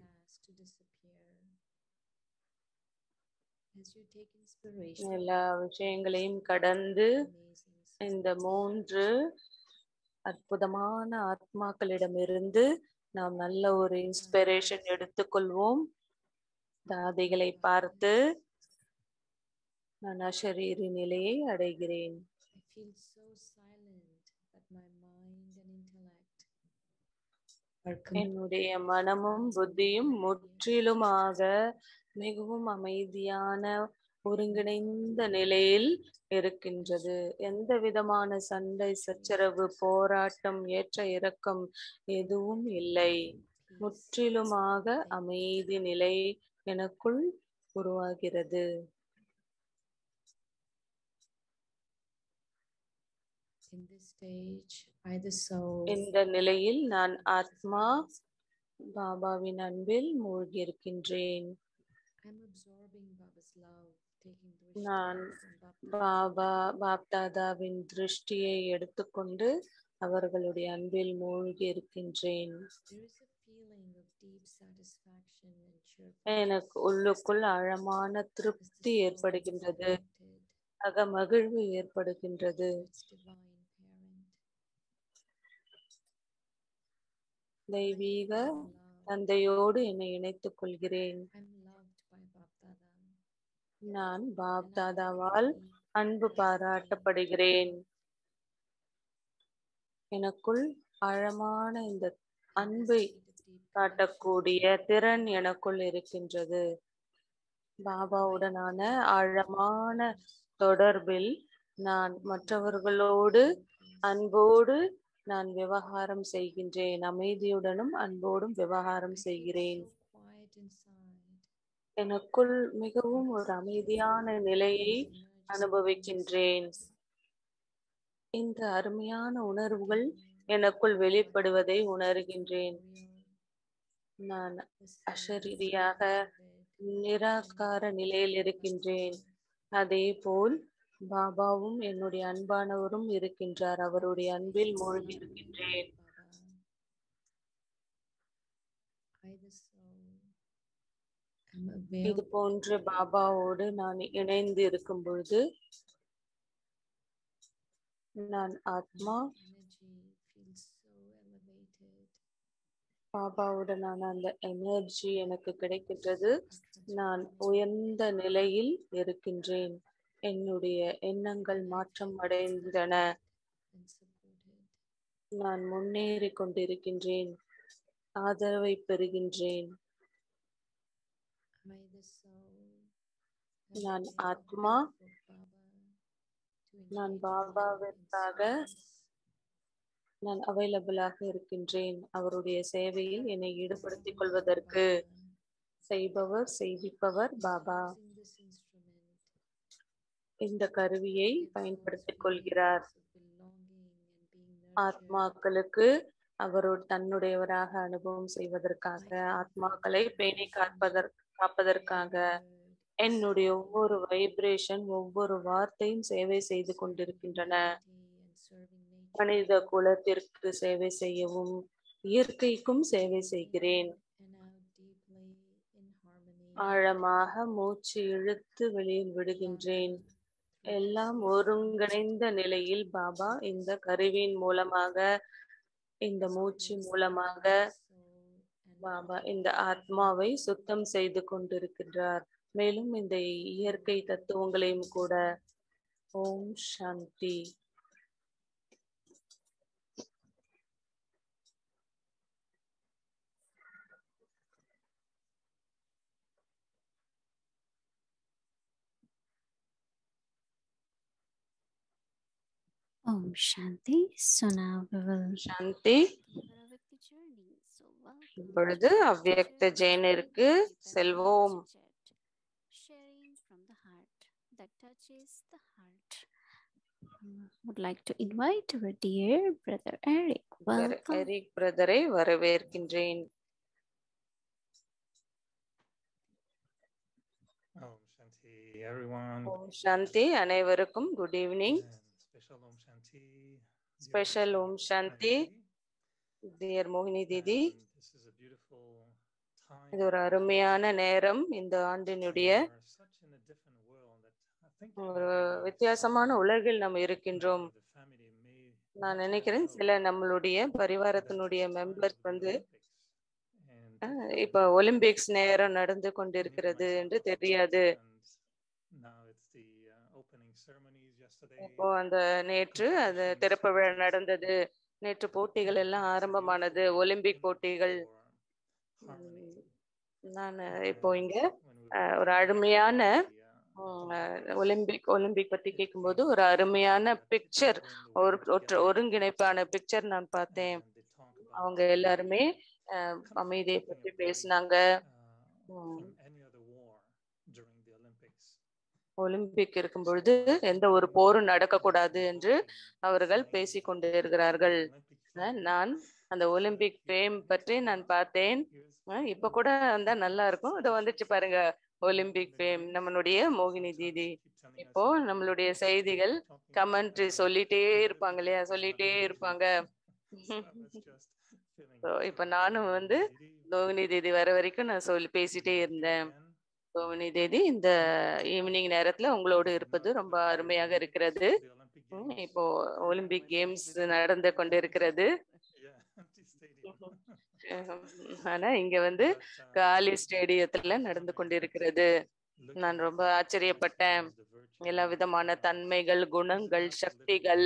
எல்லா விஷயங்களையும் கடந்து இந்த மூன்று அற்புதமான ஆத்மாக்களிடமிருந்து நாம் நல்ல ஒரு இன்ஸ்பிரேஷன் எடுத்துக்கொள்வோம் தாதிகளை பார்த்து நான் அஷரீரி நிலையை அடைகிறேன் I feel so silent my mind and intellect are com- என்னுடைய மனமும் புத்தியும் முற்றிலுமாக மிகவும் அமைதியான ஒருங்கிணைந்த நிலையில் இருக்கின்றது எந்த விதமான சண்டை சச்சரவு போராட்டம் ஏற்ற இறக்கம் எதுவும் இல்லை peace, முற்றிலுமாக stability. அமைதி நிலை எனக்குள் உருவாகிறது In this stage, I, the soul, இந்த நிலையில் நான் ஆத்மா பாபாவின் அன்பில் மூழ்கியிருக்கின்றேன் I'm absorbing Baba's love, taking the நான் from Baba. பாபா பாப்தாதாவின் திருஷ்டியை எடுத்துக்கொண்டு அவர்களுடைய அன்பில் மூழ்கி இருக்கின்றேன் There is a feeling of deep satisfaction and எனக்கு cheerfulness உள்ளுக்குள் ஆழமான as திருப்தி the soul is ஏற்படுகின்றது connected அக மகிழ்வு ஏற்படுகின்றது to its divine parent. தெய்வீக I'm loved. தந்தையோடு என்னை இணைத்துக் கொள்கிறேன் I'm loved by Bapdada. நான் and I பாப்தாதாவால் believe அன்பு பாராட்டப்படுகிறேன் எனக்குள் ஆழமான இந்த அன்பை காட்டக்கூடிய திறன் எனக்குள் இருக்கின்றது பாபாவுடனான ஆழமான தொடர்பில் நான் மற்றவர்களோடு அன்போடு நான் விவகாரம் செய்கின்றேன் அமைதியுடனும் அன்போடும் விவகாரம் செய்கிறேன் எனக்குள் மிகவும் ஒரு அமைதியான நிலையை அனுபவிக்கின்றேன் இந்த அருமையான உணர்வுகள் எனக்குள் வெளிப்படுவதை உணர்கின்றேன் நான் அஷரீரியாக நிராகார நிலையில் இருக்கின்றேன் அதே போல் பாபாவும் என்னுடைய அன்பானவரும் இருக்கின்றார் அவருடைய அன்பில் மூழ்கி இருக்கின்றேன் இது போன்று பாபாவோடு நான் இணைந்து இருக்கும் பொழுது நான் ஆத்மா பாபாவுடனான அந்த எனர்ஜி எனக்கு கிடைக்கின்றது நான் உயர்ந்த நிலையில் இருக்கின்றேன் என்னுடைய எண்ணங்கள் மாற்றம் அடைந்தன நான் முன்னேறி கொண்டிருக்கின்றேன் ஆதரவை பெறுகின்றேன் நான் ஆத்மா நான் பாபாவிற்காக நான் அவைலபிளாக இருக்கின்றேன் அவருடைய சேவையில் என்னை ஈடுபடுத்திக் கொள்வதற்கு செய்பவர் செய்விப்பவர் பாபா இந்த கருவியை பயன்படுத்திக் கொள்கிறார் ஆத்மாக்களுக்கு அவரோடு தன்னுடையவராக அனுபவம் செய்வதற்காக ஆத்மாக்களை பேணி காப்பதற்கு காப்பதற்காக என்னுடைய ஒவ்வொரு வைப்ரேஷன் ஒவ்வொரு வார்த்தையும் சேவை செய்து கொண்டிருக்கின்றன மனித குலத்திற்கு சேவை செய்யவும் இயற்கைக்கும் சேவை செய்கிறேன் ஆழமாக மூச்சு இழுத்து வெளியில் விடுகின்றேன் எல்லாம் ஒருங்கிணைந்த நிலையில் பாபா இந்த கருவியின் மூலமாக இந்த மூச்சு மூலமாக பாபா இந்த ஆத்மாவை சுத்தம் செய்து கொண்டிருக்கின்றார் மேலும் இந்த இயற்கை தத்துவங்களையும் கூட ஓம் சாந்தி Om Shanti. So now we will Shanti Paravakti journey. So welcome இப்பொழுது to அவ்வியக்த Teacher's ஜெயனிற்கு Journey with செல்வோம் Chat. Sharing from the heart that touches the heart. Um, would like to invite our dear brother Eric. Welcome. Eric பிரதரை வரவேற்கின்றேன் Om Shanti, everyone. Om Shanti அனைவருக்கும் good evening And special Om Shanti. dear Special Mother Om Shanti. Pranati. Dear மோகினி Didi And this is a beautiful time. இது ஒரு அருமையான நேரம் இந்த We ஆண்டினுடைய are such in a different world that I think ஒரு maybe வித்தியாசமான some உலகில் நம்ம of இருக்கின்றோம் the family may நான் not நினைக்கிறேன் know சில நம்மளுடைய that பரிவாரத்தினுடைய this time members of the வந்து Olympics. And அஹ், for இப்ப the- ஒலிம்பிக்ஸ் நேரம் நடந்து me கொண்டிருக்கிறது myself என்று also, தெரியாது and Now it's the uh, opening ceremonies yesterday. இப்போ அந்த நேற்று அது திறப்பு விழா நடந்தது நேற்று போட்டிகள் எல்லாம் ஆரம்பமானது ஒலிம்பிக் போட்டிகள் உம், நான் இப்போ இங்க அஹ், ஒரு அருமையான உம், அஹ், ஒலிம்பிக் ஒலிம்பிக் பத்தி கேட்கும்போது ஒரு அருமையான பிக்சர் ஒரு ஒற்று ஒருங்கிணைப்பான பிக்சர் நான் பார்த்தேன் அவங்க எல்லாருமே அஹ், அமைதியை பற்றி பேசினாங்க உம். ஒலிம்பிக் இருக்கும் பொழுது எந்த ஒரு போரும் நடக்கக்கூடாது என்று அவர்கள் பேசிக் கொண்டு இருக்கிறார்கள் அஹ், நான் அந்த ஒலிம்பிக் ஃபேம் பற்றி நான் பார்த்தேன் அஹ், இப்ப கூட வந்தா நல்லா இருக்கும் இதை வந்துச்சு பாருங்க ஒலிம்பிக் ஃபேம் நம்மளுடைய மோகினி தீதி இப்போ நம்மளுடைய செய்திகள் கமெண்ட்ரி சொல்லிட்டே இருப்பாங்க இல்லையா சொல்லிட்டே இருப்பாங்க So, இப்ப நானும் வந்து மோகினி தீதி வர வரைக்கும் நான் சொல்லி பேசிட்டே இருந்தேன் மோகினி தேதி இந்த ஈவினிங் நேரத்துல உங்களோடு இருப்பது ரொம்ப அருமையாக இருக்கிறது உம், இப்போ ஒலிம்பிக் கேம்ஸ் நடந்து கொண்டிருக்கிறது உம், ஆனா இங்க வந்து காலி ஸ்டேடியத்துல நடந்து கொண்டிருக்கிறது நான் ரொம்ப ஆச்சரியப்பட்டேன் எல்லா விதமான தன்மைகள் குணங்கள் சக்திகள்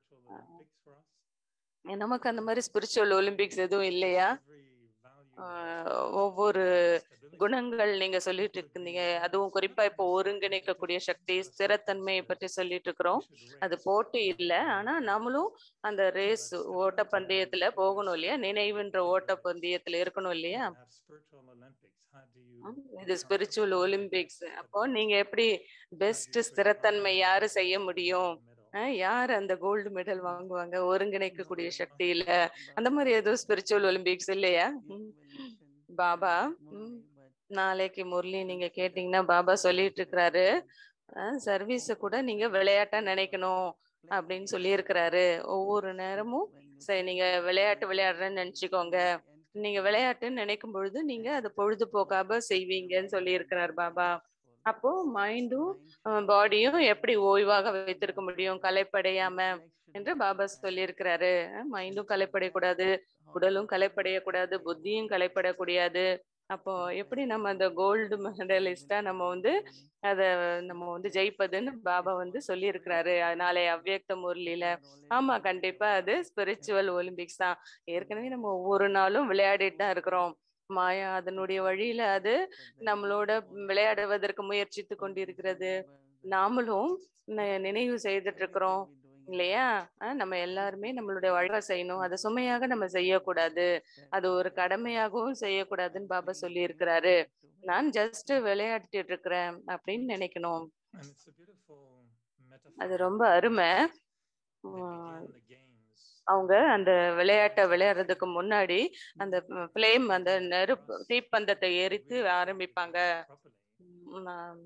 நமக்கு அந்த மாதிரி ஸ்பிரிச்சுவல் ஒலிம்பிக்ஸ் எதுவும் இல்லையா ஆஹ் ஒவ்வொரு குணங்கள் நீங்க சொல்லிட்டு இருக்கீங்க அதுவும் குறிப்பா இப்போ ஒருங்கிணைக்கக்கூடிய சக்தி ஸ்திரத்தன்மையை பற்றி சொல்லிட்டு இருக்கிறோம் அது போட்டி இல்லை ஆனா நாமளும் அந்த ரேஸ் ஓட்டப்பந்தயத்துல போகணும் இல்லையா நினைவுன்ற ஓட்டப்பந்தயத்துல இருக்கணும் இல்லையா உம், இது ஸ்பிரிச்சுவல் ஒலிம்பிக்ஸ் அப்போ நீங்க எப்படி பெஸ்ட் ஸ்திரத்தன்மை யாரு செய்ய முடியும் அஹ் யார் அந்த கோல்டு மெடல் வாங்குவாங்க ஒருங்கிணைக்கக்கூடிய சக்தியில அந்த மாதிரி எதுவும் ஸ்பிரிச்சுவல் ஒலிம்பிக்ஸ் இல்லையா உம். பாபா உம், நாளைக்கு முரளி நீங்க கேட்டீங்கன்னா பாபா சொல்லிட்டு இருக்கிறாரு சர்வீஸ கூட நீங்க விளையாட்டா நினைக்கணும் அப்படின்னு சொல்லி இருக்கிறாரு ஒவ்வொரு நேரமும் சரி நீங்க விளையாட்டு விளையாடுறேன்னு நினைச்சுக்கோங்க நீங்க விளையாட்டுன்னு நினைக்கும் பொழுது நீங்க அதை பொழுதுபோக்காக செய்வீங்கன்னு சொல்லி இருக்கிறார் பாபா அப்போ மைண்டும் பாடியும் எப்படி ஓய்வாக வைத்திருக்க முடியும் கலைப்படையாம என்று பாபா சொல்லியிருக்கிறாரு மைண்டும் கலைப்படையக்கூடாது உடலும் கலைப்படையக்கூடாது புத்தியும் கலைப்படக்கூடாது அப்போ எப்படி நம்ம அந்த கோல்டு மெடலிஸ்டா நம்ம வந்து அத நம்ம வந்து ஜெயிப்பதுன்னு பாபா வந்து சொல்லியிருக்கிறாரு நாளை அவ்வியக்த முரளியில ஆமா கண்டிப்பா அது ஸ்பிரிச்சுவல் ஒலிம்பிக்ஸ் தான் ஏற்கனவே நம்ம ஒவ்வொரு நாளும் விளையாடிட்டு தான் இருக்கிறோம் மாயா அதனுடைய வழியில அது நம்மளோட விளையாடுவதற்கு முயற்சித்து கொண்டிருக்கிறது நாமளும் ந- நினைவு செய்துட்டு இருக்கிறோம் இல்லையா அஹ் நம்ம எல்லாருமே நம்மளுடைய வாழ்க்கை செய்யணும் அதை சுமையாக நம்ம செய்யக்கூடாது அது ஒரு கடமையாகவும் செய்யக்கூடாதுன்னு பாபா சொல்லி இருக்கிறாரு நான் ஜஸ்ட் விளையாடிட்டு இருக்கிறேன் அப்படின்னு நினைக்கணும் அது ரொம்ப அருமை உம், அவங்க அந்த விளையாட்டை விளையாடுறதுக்கு முன்னாடி அந்த ஃப்ளேம் அந்த நெருப்பு தீப்பந்தத்தை எரித்து ஆரம்பிப்பாங்க உம், நான்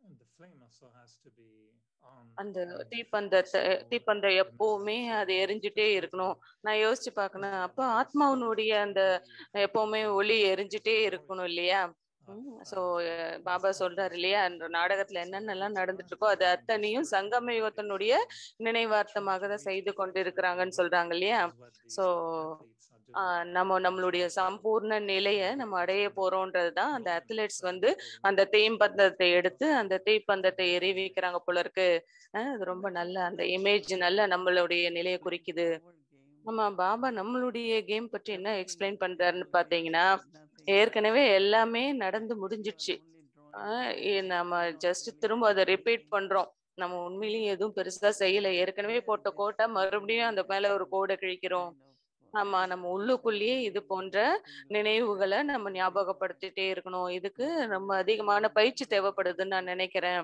அந்த தீப்பந்தத்தை தீப்பந்தம் எப்பவுமே அது எரிஞ்சுட்டே இருக்கணும் நான் யோசிச்சு பார்க்கணும் அப்போ ஆத்மாவினுடைய அந்த எப்பவுமே ஒளி எரிஞ்சுட்டே இருக்கணும் இல்லையா சோ பாபா சொல்றாரு இல்லையா அந்த நாடகத்துல என்னென்னலாம் நடந்துட்டு இருக்கோ அது அத்தனையும் சங்கம யுகத்தினுடைய நினைவார்த்தமாக தான் செய்து கொண்டு இருக்கிறாங்கன்னு சொல்றாங்க இல்லையா சோ ஆஹ் நம்ம நம்மளுடைய சம்பூர்ண நிலையை நம்ம அடைய போறோம்ன்றதுதான் அந்த அத்லெட்ஸ் வந்து அந்த தீப்பந்தத்தை எடுத்து அந்த தீப்பந்தத்தை எரிவிக்கிறாங்க போல இருக்கு அஹ் அது ரொம்ப நல்ல அந்த இமேஜ் நல்ல நம்மளுடைய நிலையை குறிக்குது ஆமா பாபா நம்மளுடைய கேம் பற்றி என்ன எக்ஸ்பிளைன் பண்றாருன்னு பாத்தீங்கன்னா ஏற்கனவே எல்லாமே நடந்து முடிஞ்சிடுச்சு ஆஹ் இ- நம்ம ஜஸ்ட் திரும்ப அதை ரிப்பீட் பண்றோம் நம்ம உண்மையிலேயே எதுவும் பெருசா செய்யல ஏற்கனவே போட்ட கோட்டை மறுபடியும் அந்த மேல ஒரு கோடை கிழிக்கிறோம் ஆமா நம்ம உள்ளுக்குள்ளேயே இது போன்ற நினைவுகளை நம்ம ஞாபகப்படுத்திட்டே இருக்கணும் இதுக்கு ரொம்ப அதிகமான பயிற்சி தேவைப்படுதுன்னு நான் நினைக்கிறேன்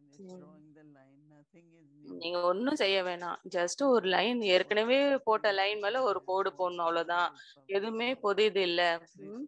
நீங்க ஒண்ணும் செய்ய வேணாம் ஜஸ்ட் ஒரு லைன் ஏற்கனவே போட்ட லைன் மேல ஒரு கோடு போடணும் அவ்வளவுதான் எதுவுமே புதிது இல்ல ம்.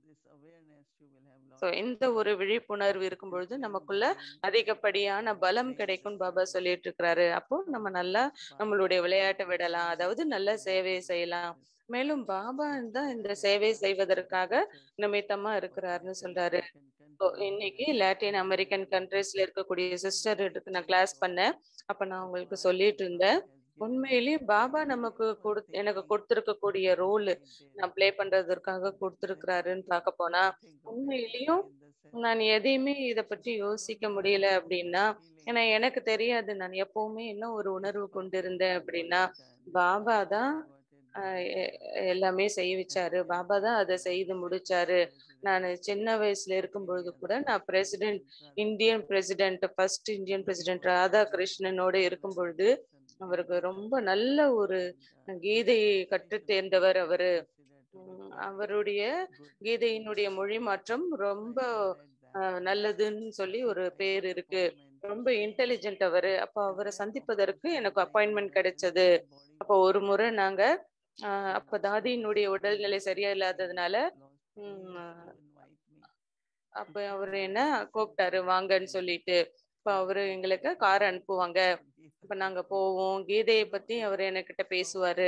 So, இந்த ஒரு விழிப்புணர்வு இருக்கும் பொழுது நமக்குள்ள அதிகப்படியான பலம் கிடைக்கும் பாபா சொல்லிட்டு இருக்கிறாரு அப்போ நம்ம நல்லா நம்மளுடைய விளையாட்டை விடலாம் அதாவது நல்ல சேவை செய்யலாம் மேலும் பாபா தான் இந்த சேவை செய்வதற்காக நிமித்தமா இருக்கிறாருன்னு சொல்றாரு So, இன்னைக்கு லாட்டின் அமெரிக்கன் கண்ட்ரீஸ்ல இருக்கக்கூடிய சிஸ்டர் எடுத்து நான் கிளாஸ் பண்ணேன் அப்ப நான் உங்களுக்கு சொல்லிட்டு இருந்தேன் உண்மையிலேயே பாபா நமக்கு கொடு எனக்கு கொடுத்திருக்கக்கூடிய ரோல் நான் ப்ளே பண்றதற்காக கொடுத்திருக்கிறாருன்னு பார்க்க போனா உண்மையிலயும் நான் எதையுமே இத பற்றி யோசிக்க முடியல அப்படின்னா ஏன்னா எனக்கு தெரியாது நான் எப்பவுமே என்ன ஒரு உணர்வு கொண்டிருந்தேன் அப்படின்னா பாபா தான் ஆஹ் எ- எல்லாமே செய்ய வச்சாரு பாபா தான் அதை செய்து முடிச்சாரு நான் சின்ன வயசுல இருக்கும் பொழுது கூட நான் president Indian president first Indian president ராதாகிருஷ்ணனோட இருக்கும் பொழுது அவருக்கு ரொம்ப நல்ல ஒரு கீதை கற்றுத் தேர்ந்தவர் அவரு உம் அவருடைய கீதையினுடைய மொழி மாற்றம் ரொம்ப ஆஹ், நல்லதுன்னு சொல்லி ஒரு பேர் இருக்கு ரொம்ப இன்டெலிஜென்ட் அவரு அப்ப அவரை சந்திப்பதற்கு எனக்கு அப்பாயின்மெண்ட் கிடைச்சது அப்போ ஒரு முறை நாங்க ஆஹ், அப்ப தாதியினுடைய உடல்நிலை சரியா இல்லாததுனால உம், அப்ப அவரு என்ன கூப்பிட்டாரு வாங்கன்னு சொல்லிட்டு இப்ப அவரு எங்களுக்கு கார் அனுப்புவாங்க இப்ப நாங்க போவோம் கீதையை பத்தி அவர் என்கிட்ட பேசுவாரு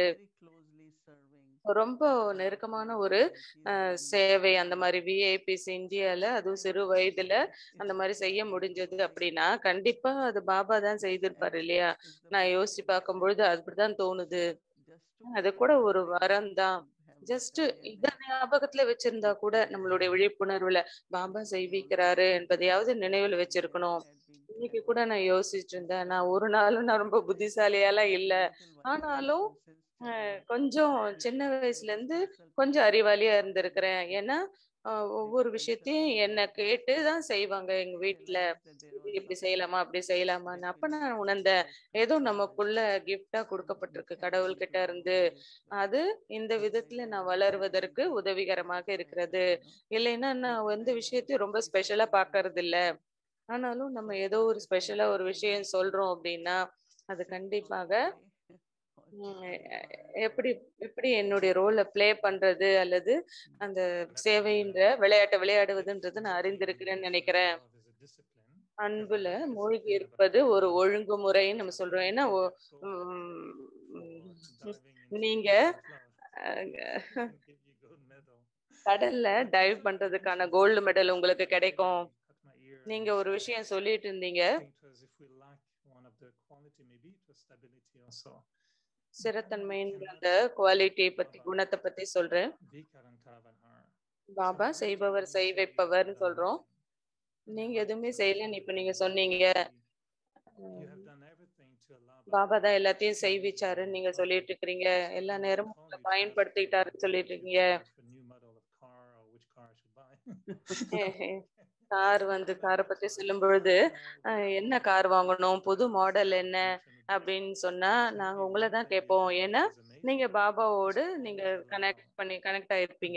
ரொம்ப நெருக்கமான ஒரு அஹ், சேவை அந்த மாதிரி விஐபிஸ் இந்தியால அதுவும் சிறு வயதுல அந்த மாதிரி செய்ய முடிஞ்சது அப்படின்னா கண்டிப்பா அது பாபா தான் செய்திருப்பாரு இல்லையா நான் யோசிச்சு பார்க்கும் பொழுது அப்படிதான் தோணுது அது கூட ஒரு வரம் தான் ஜஸ்ட் இத ஞாபகத்துல வச்சிருந்தா கூட நம்மளுடைய விழிப்புணர்வுல பாபா செய்விக்கிறாரு என்பதையாவது நினைவுல வச்சிருக்கணும் இன்னைக்கு கூட நான் யோசிச்சுட்டு இருந்தேன் நான் ஒரு நாளும் நான் ரொம்ப புத்திசாலியாலாம் இல்ல ஆனாலும் அஹ், கொஞ்சம் சின்ன வயசுல இருந்து கொஞ்சம் அறிவாளியா இருந்திருக்கிறேன் ஏன்னா ஆஹ், ஒவ்வொரு விஷயத்தையும் என்ன கேட்டு தான் செய்வாங்க எங்க வீட்டுல இது இப்படி செய்யலாமா அப்படி செய்யலாமான்னு அப்ப நான் உணர்ந்தேன் ஏதோ நமக்குள்ள கிஃப்டா கொடுக்கப்பட்டிருக்கு கடவுள் கிட்ட இருந்து அது இந்த விதத்துல நான் வளருவதற்கு உதவிகரமாக இருக்கிறது இல்லைன்னா நான் எந்த விஷயத்தையும் ரொம்ப ஸ்பெஷலா பாக்குறது இல்ல ஆனாலும் நம்ம ஏதோ ஒரு ஸ்பெஷலா ஒரு விஷயம் சொல்றோம் அப்படின்னா அது கண்டிப்பாக உம் எ- எப்படி எப்படி என்னுடைய ரோலை ப்ளே பண்றது அல்லது அந்த சேவைன்ற விளையாட்டை விளையாடுவதுன்றது நான் அறிந்திருக்கிறேன்னு நினைக்கிறேன் அன்புல மூழ்கி இருப்பது ஒரு ஒழுங்குமுறைன்னு நம்ம சொல்றோம் ஏன்னா ஒ- உம் உம் நீங்க அஹ், கடல்ல டைவ் பண்றதுக்கான கோல்டு மெடல் உங்களுக்கு கிடைக்கும் நீங்க ஒரு விஷயம் சொல்லிட்டு இருந்தீங்க ஸ்திரத்தன்மைன்ற அந்த குவாலிட்டி பத்தி குணத்தை பத்தி சொல்றேன் பாபா செய்பவர் செய் வைப்பவர்னு சொல்றோம் நீங்க எதுவுமே செய்யலன்னு இப்ப நீங்க சொன்னீங்க பாபா தான் எல்லாத்தையும் செய்விச்சாருன்னு நீங்க சொல்லிட்டு இருக்கிறீங்க எல்லா நேரமும் உங்களை பயன்படுத்திக்கிட்டாருன்னு சொல்லிட்டு இருக்கீங்க கார் வந்து காரை பத்தி சொல்லும் பொழுது அஹ், என்ன கார் வாங்கணும் புது மாடல் என்ன அப்படின்னு சொன்னா நாங்க உங்களை தான் கேட்போம் ஏன்னா நீங்க பாபாவோடு நீங்க கனெக்ட் பண்ணி கனெக்ட் ஆயிருப்பீங்க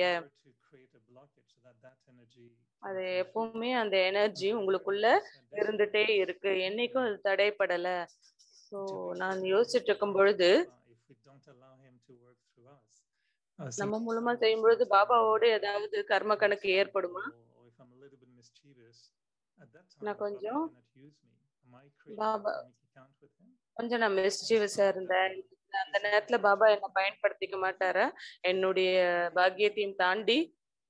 அது எப்பவுமே அந்த எனர்ஜி உங்களுக்குள்ள இருந்துட்டே இருக்கு என்னைக்கும் அது தடைப்படல ஸோ நான் யோசிச்சுட்டு இருக்கும் பொழுது நம்ம மூலமா செய்யும் பொழுது பாபாவோடு ஏதாவது கர்ம கணக்கு ஏற்படுமா நான் கொஞ்சம் பாபா கொஞ்சம் நான் மிஸ்ஜீவஸா இருந்தேன் அந்த நேரத்துல பாபா என்ன பயன்படுத்திக்க மாட்டாரா என்னுடைய பாக்கியத்தையும் தாண்டி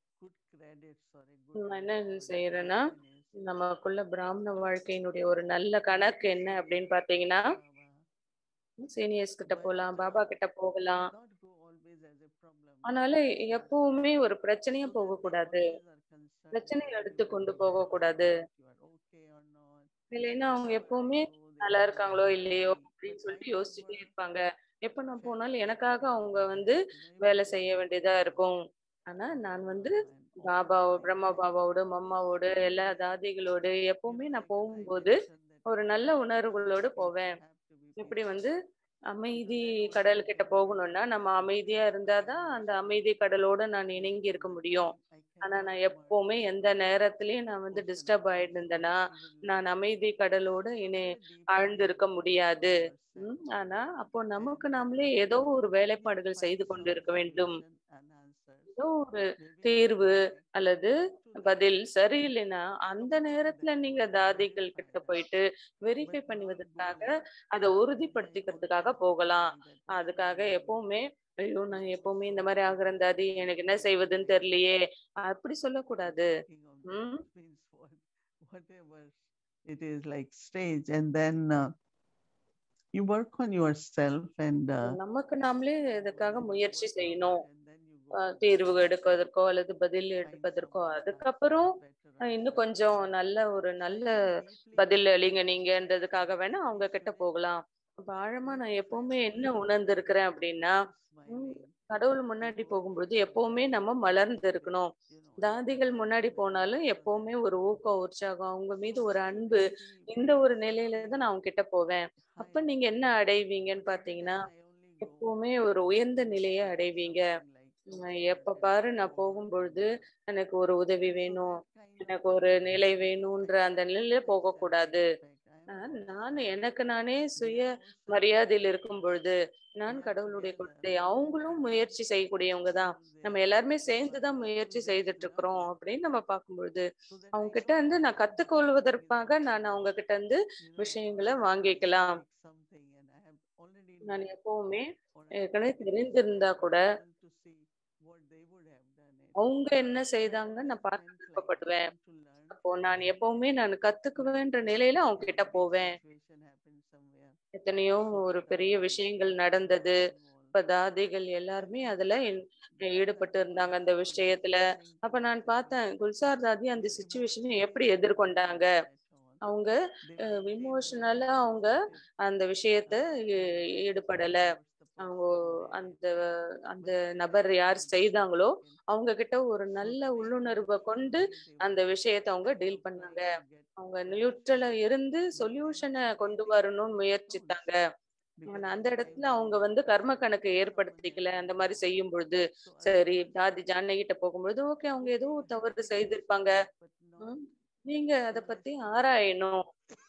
நான் என்ன செய்யறேன்னா நமக்குள்ள பிராமண வாழ்க்கையினுடைய ஒரு நல்ல கணக்கு என்ன அப்படின்னு பாத்தீங்கன்னா சீனியர்ஸ் கிட்ட போகலாம் பாபா கிட்ட போகலாம் ஆனால எப்பவுமே ஒரு பிரச்சனையா போக கூடாது பிரச்சனை எடுத்து கொண்டு போக கூடாது இல்லைன்னா அவங்க எப்பவுமே நல்லா இருக்காங்களோ இல்லையோ அப்படின்னு சொல்லிட்டு யோசிச்சுட்டே இருப்பாங்க எப்ப நான் போனாலும் எனக்காக அவங்க வந்து வேலை செய்ய வேண்டியதா இருக்கும் ஆனா நான் வந்து பாபாவோ பிரம்மா பாபாவோட மம்மாவோட எல்லா தாதிகளோடு எப்பவுமே நான் போகும்போது ஒரு நல்ல உணர்வுகளோடு போவேன் இப்படி வந்து அமைதி கடல் கிட்ட போகணும்னா நம்ம அமைதியா இருந்தாதான் அந்த அமைதி கடலோட நான் இணங்கி இருக்க முடியும் ஆனா நான் எப்பவுமே எந்த நேரத்திலயும் நான் வந்து டிஸ்டர்ப் ஆயிட்டு இருந்தேன்னா நான் அமைதி கடலோட இணை ஆழ்ந்து இருக்க முடியாது உம் ஆனா அப்போ நமக்கு நாமளே ஏதோ ஒரு வேலைப்பாடுகள் செய்து கொண்டு இருக்க வேண்டும் ஏதோ ஒரு தீர்வு அல்லது பதில் சரியில்லைன்னா அந்த நேரத்துல நீங்க தாதிகள் கிட்ட போயிட்டு வெரிஃபை பண்ணுவதற்காக அதை உறுதிப்படுத்திக்கிறதுக்காக போகலாம் அதுக்காக எப்பவுமே ஐயோ நான் எப்பவுமே இந்த மாதிரி ஆகுறேன் தாதி எனக்கு என்ன செய்வதுன்னு தெரியலையே அப்படி சொல்லக்கூடாது உம் whatever it is like stage and then uh, you work on yourself and uh, நமக்கு நாமளே இதுக்காக முயற்சி செய்யணும் and then you அஹ் தீர்வு எடுப்பதற்கோ அல்லது பதில் எடுப்பதற்கோ அதுக்கப்புறம் அஹ் இன்னும் கொஞ்சம் நல்ல ஒரு நல்ல பதில் அளிங்க நீங்கன்றதுக்காக வேணா அவங்க கிட்ட போகலாம் அப்ப ஆழமா நான் எப்பவுமே என்ன உணர்ந்திருக்கிறேன் அப்படின்னா உம், கடவுள் முன்னாடி போகும்பொழுது எப்பவுமே நம்ம மலர்ந்து இருக்கணும் தாதிகள் முன்னாடி போனாலும் எப்பவுமே ஒரு ஊக்கம் உற்சாகம் அவங்க மீது ஒரு அன்பு இந்த ஒரு நிலையில தான் நான் அவங்க கிட்ட போவேன் அப்ப நீங்க என்ன அடைவீங்கன்னு பாத்தீங்கன்னா எப்பவுமே ஒரு உயர்ந்த நிலையை அடைவீங்க உம், எப்ப பாரு நான் போகும்பொழுது எனக்கு ஒரு உதவி வேணும் எனக்கு ஒரு நிலை வேணும்ன்ற அந்த நிலையில போகக்கூடாது ஆஹ் நான் எனக்கு நானே சுய மரியாதையில் இருக்கும் பொழுது நான் கடவுளுடைய குழந்தை அவங்களும் முயற்சி செய்யக்கூடியவங்க தான் நம்ம எல்லாருமே சேர்ந்துதான் முயற்சி செய்துட்டு இருக்கிறோம் அப்படின்னு நம்ம பார்க்கும் பொழுது அவங்க கிட்ட இருந்து நான் கத்துக்கொள்வதற்காக நான் அவங்க கிட்ட இருந்து விஷயங்களை வாங்கிக்கலாம் நான் எப்பவுமே ஏற்கனவே தெரிந்திருந்தா கூட அவங்க என்ன செய்தாங்கன்னு நான் பார்க்க விருப்பப்படுவேன் அப்போ நான் எப்பவுமே நான் கத்துக்குவேன்ற நிலையில அவங்க கிட்ட போவேன் எத்தனையோ ஒரு பெரிய விஷயங்கள் நடந்தது இப்ப தாதிகள் எல்லாருமே அதுல இன்- ஈடுபட்டு இருந்தாங்க அந்த விஷயத்துல அப்ப நான் பார்த்தேன் குல்சார் தாதி அந்த சுச்சுவேஷனை எப்படி எதிர்கொண்டாங்க அவங்க இமோஷனலா அவங்க அந்த விஷயத்த ஈ- ஈடுபடல அவங்க அந்த அந்த நபர் யார் செய்தாங்களோ அவங்க கிட்ட ஒரு நல்ல உள்ளுணர்வை கொண்டு அந்த விஷயத்த அவங்க டீல் பண்ணாங்க அவங்க நியூட்ரலா இருந்து சொல்யூஷனை கொண்டு வரணும்னு முயற்சித்தாங்க ஆனா அந்த இடத்துல அவங்க வந்து கர்ம கணக்கு ஏற்படுத்திக்கல அந்த மாதிரி செய்யும் பொழுது சரி தாதி ஜானகிட்ட போகும்பொழுது ஓகே அவங்க ஏதோ தவறு செய்திருப்பாங்க ம், நீங்க அத பத்தி ஆராயணும்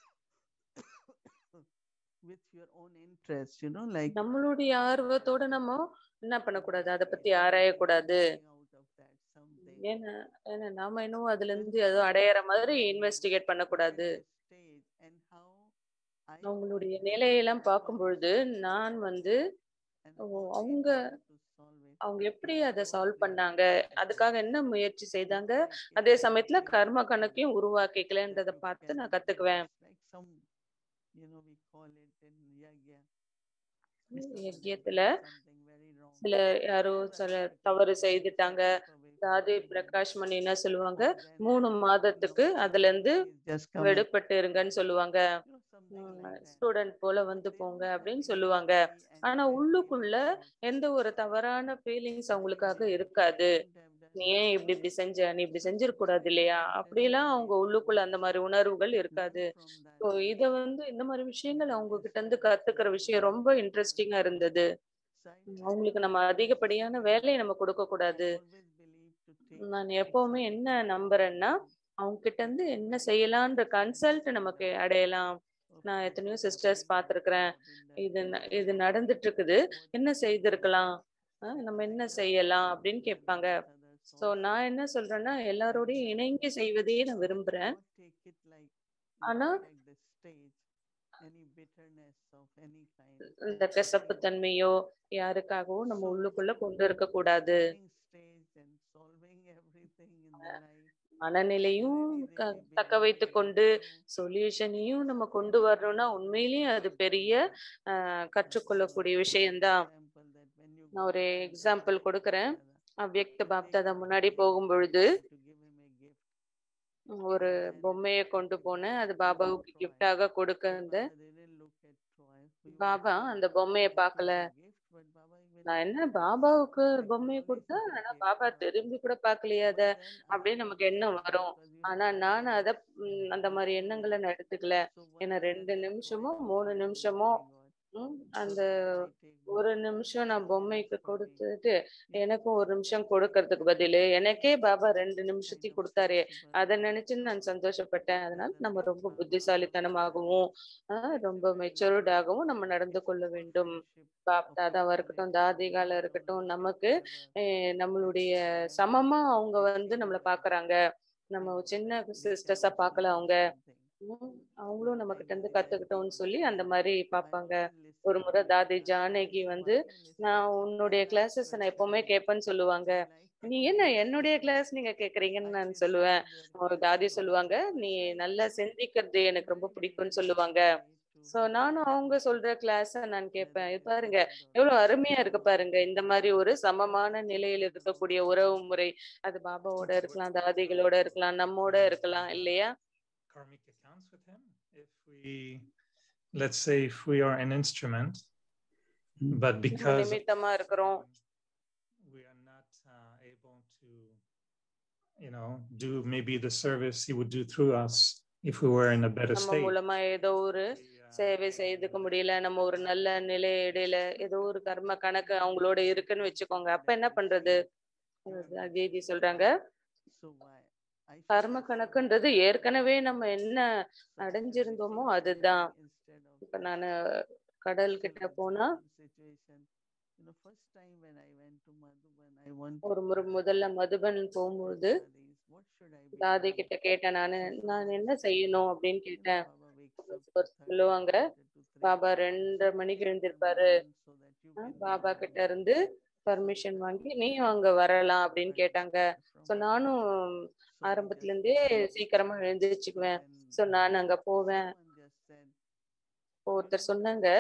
with your own interest, you know, like நம்மளுடைய ஆர்வத்தோட நம்ம என்ன பண்ணக்கூடாது அத பத்தி ஆராயக்கூடாது out of that someday. ஏன்னா ஏன்னா நாம இன்னும் அதுல இருந்து ஏதோ அடையிற மாதிரி இன்வெஸ்டிகேட் பண்ணக்கூடாது Stage and how I அவங்களுடைய நிலையெல்லாம் பார்க்கும் பொழுது நான் வந்து and ஓ, what they அவங்க did to solve it. அவங்க எப்படி அதை சால்வ் பண்ணாங்க அதுக்காக என்ன முயற்சி செய்தாங்க அதே சமயத்துல கர்ம கணக்கையும் உருவாக்கிக்கலன்றத பார்த்து நான் கத்துக்குவேன் Like some, you know, we call it in yagya. யஜ்யத்துல something very wrong. சில யாரோ சில தவறு செய்துட்டாங்க தாதி பிரகாஷ் மணி என்ன சொல்லுவாங்க மூணு மாதத்துக்கு அதுல இருந்து Just come விடுபட்டு இருங்கன்னு சொல்லுவாங்க you know, something like that. Student போல வந்து போங்க அப்படின்னு சொல்லுவாங்க ஆனா உள்ளுக்குள்ள எந்த ஒரு தவறான ஃபீலிங்ஸ் அவங்களுக்காக இருக்காது நீ ஏன் இப்படி இப்படி செஞ்ச நீ இப்படி செஞ்சிருக்க கூடாது இல்லையா அப்படிலாம் அவங்க உள்ளுக்குள்ள அந்த மாதிரி உணர்வுகள் இருக்காது ஸோ இத வந்து இந்த மாதிரி விஷயங்கள் அவங்க கிட்ட இருந்து கத்துக்கிற விஷயம் ரொம்ப இன்ட்ரெஸ்டிங்கா இருந்தது உம் அவங்களுக்கு நம்ம அதிகப்படியான வேலையை நம்ம கொடுக்க கூடாது நான் எப்பவுமே என்ன நம்புறேன்னா அவங்க கிட்ட இருந்து என்ன செய்யலான்ற கன்சல்ட் நமக்கு அடையலாம் நான் எத்தனையோ சிஸ்டர்ஸ் பார்த்திருக்கிறேன் இது ந- இது நடந்துட்டு இருக்குது என்ன செய்திருக்கலாம் அஹ் நம்ம என்ன செய்யலாம் அப்படின்னு கேட்பாங்க சோ நான் என்ன சொல்றேன்னா எல்லாரோடையும் இணங்கி செய்வதையே நான் விரும்புறேன் ஆனா இந்த கசப்பு தன்மையோ யாருக்காகவோ நம்ம உள்ளுக்குள்ள கொண்டு இருக்க கூடாது மனநிலையும் க- தக்க வைத்து கொண்டு சொல்யூஷனையும் நம்ம கொண்டு வரணும்னா உண்மையிலேயே அது பெரிய ஆஹ் கற்றுக்கொள்ளக்கூடிய விஷயம்தான் நான் ஒரு எக்ஸாம்பிள் கொடுக்கறேன் அவ்யக்த பாப்தாதா முன்னாடி போகும் பொழுது ஒரு பொம்மையை கொண்டு போனேன் அது பாபாவுக்கு கிஃப்டாக கொடுக்க இருந்தேன் பாபா அந்த பொம்மையை பார்க்கல நான் என்ன பாபாவுக்கு பொம்மையை கொடுத்தா ஆனா பாபா திரும்பி கூட பார்க்கலையே அத அப்படின்னு நமக்கு எண்ணம் வரும் ஆனா நான் அத ம், அந்த மாதிரி எண்ணங்களை நான் எடுத்துக்கல ஏன்னா ரெண்டு நிமிஷமோ மூணு நிமிஷமோ ம், அந்த ஒரு நிமிஷம் நான் பொம்மைக்கு கொடுத்துட்டு எனக்கும் ஒரு நிமிஷம் கொடுக்கறதுக்கு பதிலு எனக்கே பாபா ரெண்டு நிமிஷத்தையும் கொடுத்தாரே அதை நினைச்சு நான் சந்தோஷப்பட்டேன் அதனால நம்ம ரொம்ப புத்திசாலித்தனமாகவும் ஆஹ் ரொம்ப மெச்சூர்டாகவும் நம்ம நடந்து கொள்ள வேண்டும் பாப் தாதாவா இருக்கட்டும் தாதிகால இருக்கட்டும் நமக்கு அஹ் நம்மளுடைய சமமா அவங்க வந்து நம்மளை பாக்குறாங்க நம்ம ஒரு சின்ன சிஸ்டர்ஸா பார்க்கல அவங்க உம் அவங்களும் நம்ம கிட்ட இருந்து கத்துக்கிட்டோம்னு சொல்லி அந்த மாதிரி பார்ப்பாங்க ஒரு முறை தாதி ஜானகி வந்து நான் உன்னுடைய கிளாஸஸ் நான் எப்பவுமே கேட்பேன்னு சொல்லுவாங்க நீ என்ன என்னுடைய கிளாஸ் நீங்க கேக்குறீங்கன்னு நான் சொல்லுவேன் ஒரு தாதி சொல்லுவாங்க நீ நல்லா சிந்திக்கிறது எனக்கு ரொம்ப பிடிக்கும்னு சொல்லுவாங்க சோ நானும் அவங்க சொல்ற கிளாஸ நான் கேட்பேன் இது பாருங்க எவ்வளவு அருமையா இருக்கு பாருங்க இந்த மாதிரி ஒரு சமமான நிலையில் இருக்கக்கூடிய உறவு முறை அது பாபாவோட இருக்கலாம் தாதிகளோட இருக்கலாம் நம்மோட இருக்கலாம் இல்லையா karmic accounts with him if we let's say if we are an instrument but நம்ம because நிமித்தமா இருக்கிறோம் we are not uh, able to you know do maybe the service he would do through us if we were in a better நம்ம state மூலமா ஏதோ ஒரு we, uh, சேவை செய்துக்க முடியல நம்ம ஒரு நல்ல நிலை இடையில ஏதோ ஒரு கர்ம கணக்கு அவங்களோட இருக்குன்னு வச்சுக்கோங்க அப்ப என்ன பண்றது அதுதான் ஜேஜி சொல்றாங்க So why? I should கர்ம also கணக்குன்றது ஏற்கனவே நம்ம என்ன set அடைஞ்சிருந்தோமோ myself அதுதான் instead of இப்ப நானு கடல் So கிட்ட like போனா the situation, you know, first time when I went to Madhuban, I wanted ஒரு முறை to முதல்ல ask மதுபன் the போகும்போது Dadis, what should I be தாதி doing? கிட்ட கேட்டேன் நானு நான் என்ன செய்யணும் அப்படின்னு You know, கேட்டேன் Baba wakes up ஒரு 2:30, சொல்லுவாங்க quarter to three, Baba to ரெண்டரை sit மணிக்கு with எழுந்திருப்பாரு everyone so that you ah, can be Baba there. கிட்ட இருந்து பர்மிஷன் வாங்கி நீயும் அங்க வரலாம் அப்படின்னு கேட்டாங்க சோ நானும் ஆரம்பத்துல இருந்தே சீக்கிரமா எழுந்திருச்சுக்குவேன் சோ நான் அங்க போவேன் இப்போ ஒருத்தர் சொன்னாங்க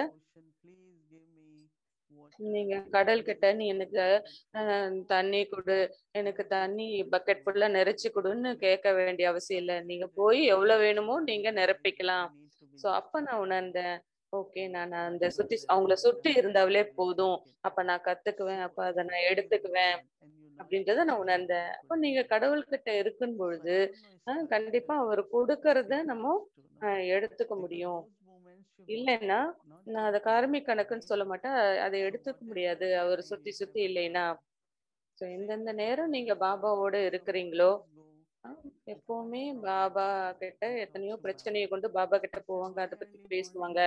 நீங்க கடல் கிட்ட நீ எனக்கு அஹ், தண்ணி கொடு எனக்கு தண்ணி பக்கெட் ஃபுல்லா நிறைச்சு கொடுன்னு கேட்க வேண்டிய அவசியம் இல்லை நீங்க போய் எவ்வளவு வேணுமோ நீங்க நிரப்பிக்கலாம் சோ அப்ப நான் உணர்ந்தேன் ஓகே நான் அந்த சுத்தி அவங்கள சுற்றி இருந்தாலே போதும் அப்ப நான் கத்துக்குவேன் அப்ப அதை நான் எடுத்துக்குவேன் அப்படின்றத நான் உணர்ந்தேன் அப்ப நீங்க கடவுள்கிட்ட இருக்கும் பொழுது ஆஹ், கண்டிப்பா அவர் கொடுக்கறத நம்ம ஆஹ், எடுத்துக்க முடியும் இல்லைன்னா நான் அதை கார்மிக் கணக்குன்னு சொல்ல மாட்டேன் அதை எடுத்துக்க முடியாது அவர் சுத்தி சுத்தி இல்லைன்னா ஸோ எந்தெந்த நேரம் நீங்க பாபாவோட இருக்கிறீங்களோ ஆஹ், எப்பவுமே பாபா கிட்ட எத்தனையோ பிரச்சனையை கொண்டு பாபா கிட்ட போவாங்க அதை பத்தி பேசுவாங்க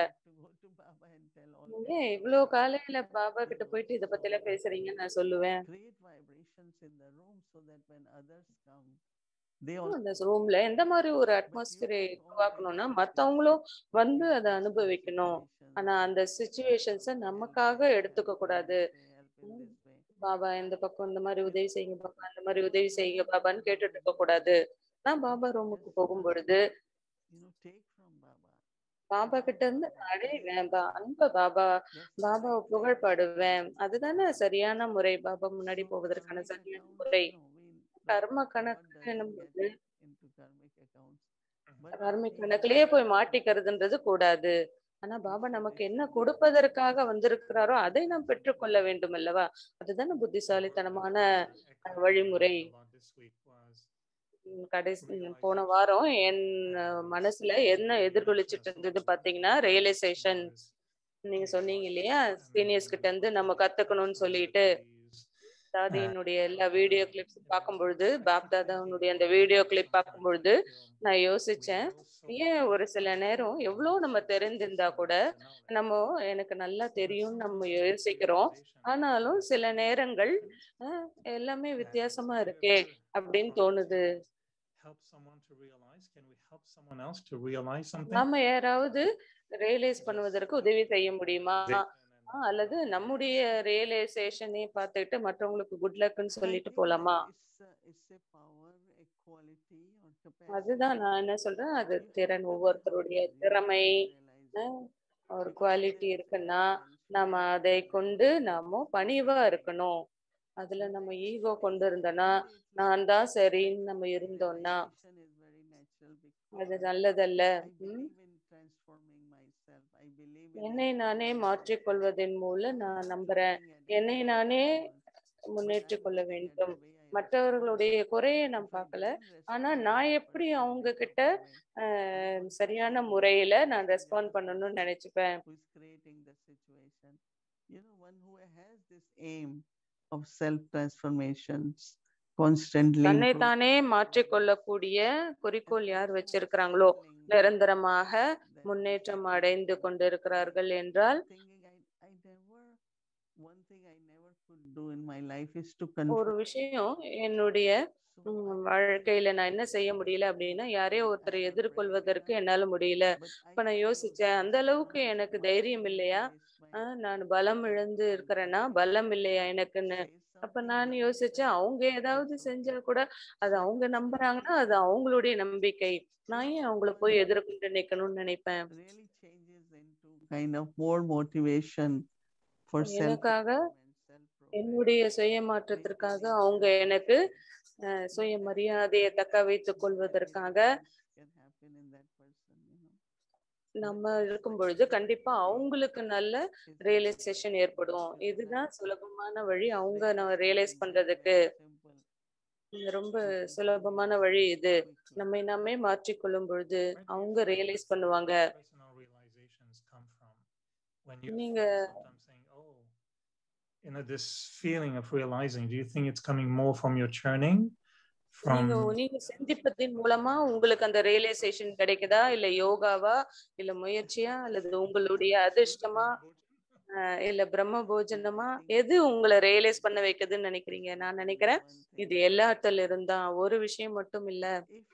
நீங்க இவ்வளவு காலையில பாபா கிட்ட போயிட்டு இத பத்தி எல்லாம் பேசுறீங்கன்னு நான் சொல்லுவேன் create vibrations in the room so that when others come, they also அந்த ரூம்ல எந்த மாதிரி ஒரு அட்மாஸ்பியரை உருவாக்கணும்னா மத்தவங்களும் வந்து அதை அனுபவிக்கணும் ஆனா அந்த சுச்சுவேஷன்ஸ நமக்காக எடுத்துக்க கூடாது ம். பாபா இந்த பக்கம் இந்த மாதிரி உதவி செய்யுங்க பாபா இந்த மாதிரி உதவி செய்யுங்க பாபான்னு கேட்டுட்டு இருக்க கூடாது நான் பாபா ரூமுக்கு போகும் பொழுது you know take from Baba. Baba கிட்ட இருந்து அடைவேன் பா அன்ப பாபா That's பாபாவை right. புகழ் பாடுவேன் அதுதானே சரியான முறை பாபா முன்னாடி So போவதற்கான karmic சரியான accounts, முறை no, we- கர்ம God கணக்கு doesn't என்னும்போது get into karmic accounts. But karmic he கணக்குலயே போய் has மாட்டிக்கிறதுன்றது கூடாது ஆனா பாபா நமக்கு என்ன கொடுப்பதற்காக வந்திருக்கிறாரோ அதை நாம் பெற்றுக்கொள்ள வேண்டும் அல்லவா அதுதானே புத்திசாலித்தனமான Echo வழிமுறை. a lot this week was ம், கடைசி ம், போன வாரம் என் அஹ், மனசுல என்ன எதிர்கொலிச்சிட்டு இருந்தது பாத்தீங்கன்னா ரியலைசேஷன் நீங்க சொன்னீங்க இல்லையா சீனியர்ஸ் கிட்ட இருந்து நம்ம கத்துக்கணும்னு சொல்லிட்டு தாதியினுடைய எல்லா வீடியோ கிளிப்ஸ் பார்க்கும் பொழுது பாப் தாதாவுடைய அந்த வீடியோ கிளிப் பார்க்கும் பொழுது நான் யோசிச்சேன் ஏன் ஒரு சில நேரம் எவ்வளவு நம்ம தெரிந்திருந்தா கூட நம்ம எனக்கு நல்லா தெரியும்னு நம்ம யோசிக்கிறோம் ஆனாலும் சில நேரங்கள் அஹ், எல்லாமே வித்தியாசமா இருக்கே அப்படின்னு தோணுது help someone to realize can we help someone else to realize something நாம யாராவது ரியலைஸ் பண்ணுவதற்கு உதவி செய்ய முடியுமா ஆஹ், அல்லது நம்முடைய ரியலைசேஷனே பார்த்துட்டு மற்றவங்களுக்கு குட் லக்னு I சொல்லிட்டு think போலாமா It's a, it's a power, a quality or அதுதான் capacity. நான் என்ன சொல்றேன் அது You have திறன் to ஒவ்வொருத்தருடைய realize it, திறமை realize அஹ், it. ஒரு Because குவாலிட்டி there is இருக்குன்னா no நாம tension, அதை there is கொண்டு no நாம பணிவா இருக்கணும் அதுல But நம்ம I ஈகோ think கொண்டு இருந்தோம்னா immediately நான் தான் that சரின்னு நம்ம இருந்தோம்னா realization is very natural அது because நல்லதல்ல I ம்? believe in transforming myself. I believe in என்னை நானே improving மாற்றிக் கொள்வதன் மூலம் I'm நான் not நம்புறேன் looking at என்னை anyone நானே else, முன்னேற்றிக் but கொள்ள I'm looking at வேண்டும் the way I மற்றவர்களுடைய respond. குறையை நான் If I பார்க்கல don't ஆனா respond நான் in a எப்படி person அவங்க in கிட்ட proper way, அஹ், what சரியான person முறையில is நான் the ரெஸ்பாண்ட் other பண்ணணும்னு person நினைச்சுப்பேன் who is creating the situation. You know, one who has this aim of self transformations, constantly தன்னை improving, தானே மாற்றிக்கொள்ளக்கூடிய குறிக்கோள் யார் வச்சிருக்கிறாங்களோ நிரந்தரமாக முன்னேற்றம் அடைந்து கொண்டிருக்கிறார்கள் என்றால் thinking I, I never, one thing I never could do in my life is to ஒரு control. விஷயம் என்னுடைய So ம், I வாழ்க்கையில நான் என்ன செய்ய முடியல அப்படின்னா யாரையோ ஒருத்தரை எதிர்கொள்வதற்கு என்னால முடியல but இப்ப நான் I யோசிச்சேன் அந்த அளவுக்கு எனக்கு தைரியம் இல்லையா ஆஹ் நான் பலம் இழந்து இருக்கிறேன்னா பலம் இல்லையா எனக்குன்னு அப்ப நான் யோசிச்சேன் அவங்க ஏதாவது செஞ்சா கூட அது அவங்க நம்புறாங்கன்னா அது அவங்களுடைய நம்பிக்கை நான் ஏன் அவங்கள போய் எதிர்கொண்டு நிக்கணும்னு நினைப்பேன் really changes the kind of more motivation for self எனக்காக என்னுடைய சுய மாற்றத்திற்காக அவங்க எனக்கு அஹ், சுய மரியாதையை தக்க வைத்துக் கொள்வதற்காக நம்ம இருக்கும் பொழுது கண்டிப்பா அவங்களுக்கு நல்ல ரியலைசேஷன் ஏற்படும் இதுதான் சுலபமான வழி அவங்க நம்ம ரியலைஸ் பண்றதுக்கு இது ரொம்ப சுலபமான வழி இது நம்மை நாமே மாற்றிக்கொள்ளும் பொழுது அவங்க ரியலைஸ் பண்ணுவாங்க personal realizations come from when you நீங்க sometimes saying oh you know this feeling of realizing do you think it's coming more from your churning from நீங்க நீங்க சிந்திப்பதின் மூலமா உங்களுக்கு அந்த ரியலைசேஷன் கிடைக்குதா இல்ல யோகாவா இல்ல முயற்சியா அல்லது உங்களுடைய அதிர்ஷ்டமா அஹ், இல்ல பிரம்ம போஜனமா எது உங்களை ரியலைஸ் பண்ண வைக்குதுன்னு நினைக்கிறீங்க நான் நினைக்கிறேன் இது எல்லாத்துல இருந்தா ஒரு விஷயம் மட்டும் இல்ல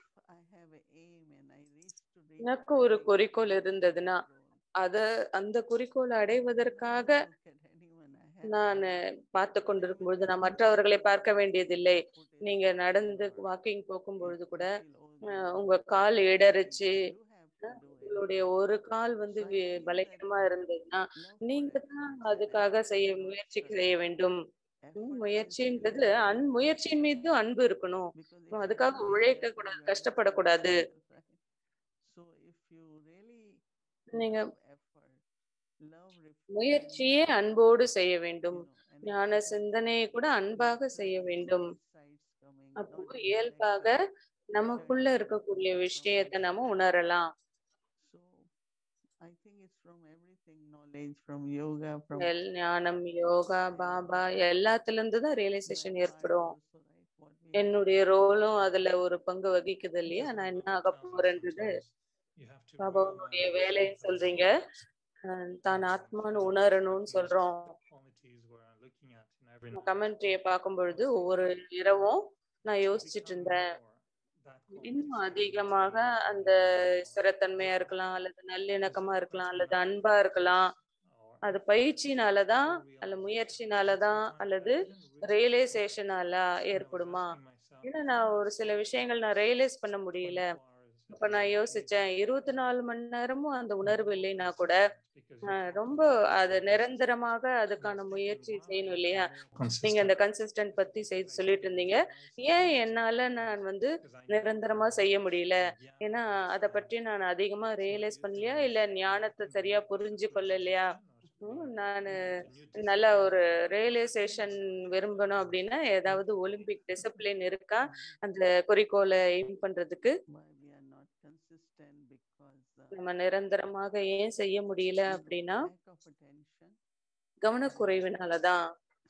எனக்கு ஒரு குறிக்கோள் இருந்ததுன்னா அத அந்த குறிக்கோளை அடைவதற்காக நான் பார்த்து கொண்டிருக்கும் பொழுது நான் மற்றவர்களை பார்க்க வேண்டியதில்லை நீங்க நடந்து வாக்கிங் போகும் பொழுது கூட அஹ், உங்க கால் இடறிச்சு அஹ், உங்களுடைய ஒரு கால் வந்து வி- பலகீனமா இருந்ததுன்னா நீங்க தான் அதுக்காக செய்ய முயற்சி செய்ய வேண்டும் உம், முயற்சின்றது அன் முயற்சியின் மீது அன்பு இருக்கணும் அப்புறம் அதுக்காக உழைக்க கூடாது கஷ்டப்படக்கூடாது நீங்க முயற்சியே அன்போடு செய்ய வேண்டும் ஞான சிந்தனையை கூட அன்பாக செய்ய வேண்டும் அப்போ இயல்பாக நமக்குள்ள இருக்கக்கூடிய விஷயத்தை நம்ம உணரலாம் I think it's from everything, knowledge, from yoga, from எல் ஞானம் யோகா பாபா எல்லாத்துல இருந்து தான் ரியலைசேஷன் ஏற்படும் என்னுடைய ரோலும் அதுல ஒரு பங்கு வகிக்குது இல்லையா நான் என்ன ஆக போறேன்றது பாபாவுடைய வேலைன்னு சொல்றீங்க அஹ் தான் ஆத்மான்னு உணரணும்னு சொல்றோம் கமெண்ட்ரிய பார்க்கும் பொழுது ஒவ்வொரு இரவும் நான் யோசிச்சுட்டு இருந்தேன் இன்னும் அதிகமாக அந்த ஸ்திரத்தன்மையா இருக்கலாம் அல்லது நல்லிணக்கமா இருக்கலாம் அல்லது அன்பா இருக்கலாம் அது பயிற்சினாலதான் அல்ல முயற்சினாலதான் அல்லது ரியலைசேஷனால ஏற்படுமா ஏன்னா நான் ஒரு சில விஷயங்கள் நான் ரியலைஸ் பண்ண முடியல அப்ப நான் யோசிச்சேன் இருபத்தி நாலு மணி நேரமும் அந்த உணர்வு இல்லைன்னா கூட ஆஹ் ரொம்ப அது நிரந்தரமாக அதுக்கான முயற்சி செய்யணும் இல்லையா நீங்க அந்த கன்சிஸ்டன்ட் பத்தி செய்து சொல்லிட்டு இருந்தீங்க ஏன் என்னால நான் வந்து நிரந்தரமா செய்ய முடியல ஏன்னா அதை பற்றி நான் அதிகமா ரியலைஸ் பண்ணலையா இல்ல ஞானத்தை சரியா புரிஞ்சு கொள்ளலையா நான் நல்ல ஒரு ரியலைசேஷன் விரும்பணும் அப்படின்னா ஏதாவது ஒலிம்பிக் டிசிப்ளின் இருக்கா அந்த குறிக்கோளை எய்ம் பண்றதுக்கு நம்ம நிரந்தரமாக ஏன் செய்ய முடியல அப்படின்னா கவனக்குறைவினாலதான்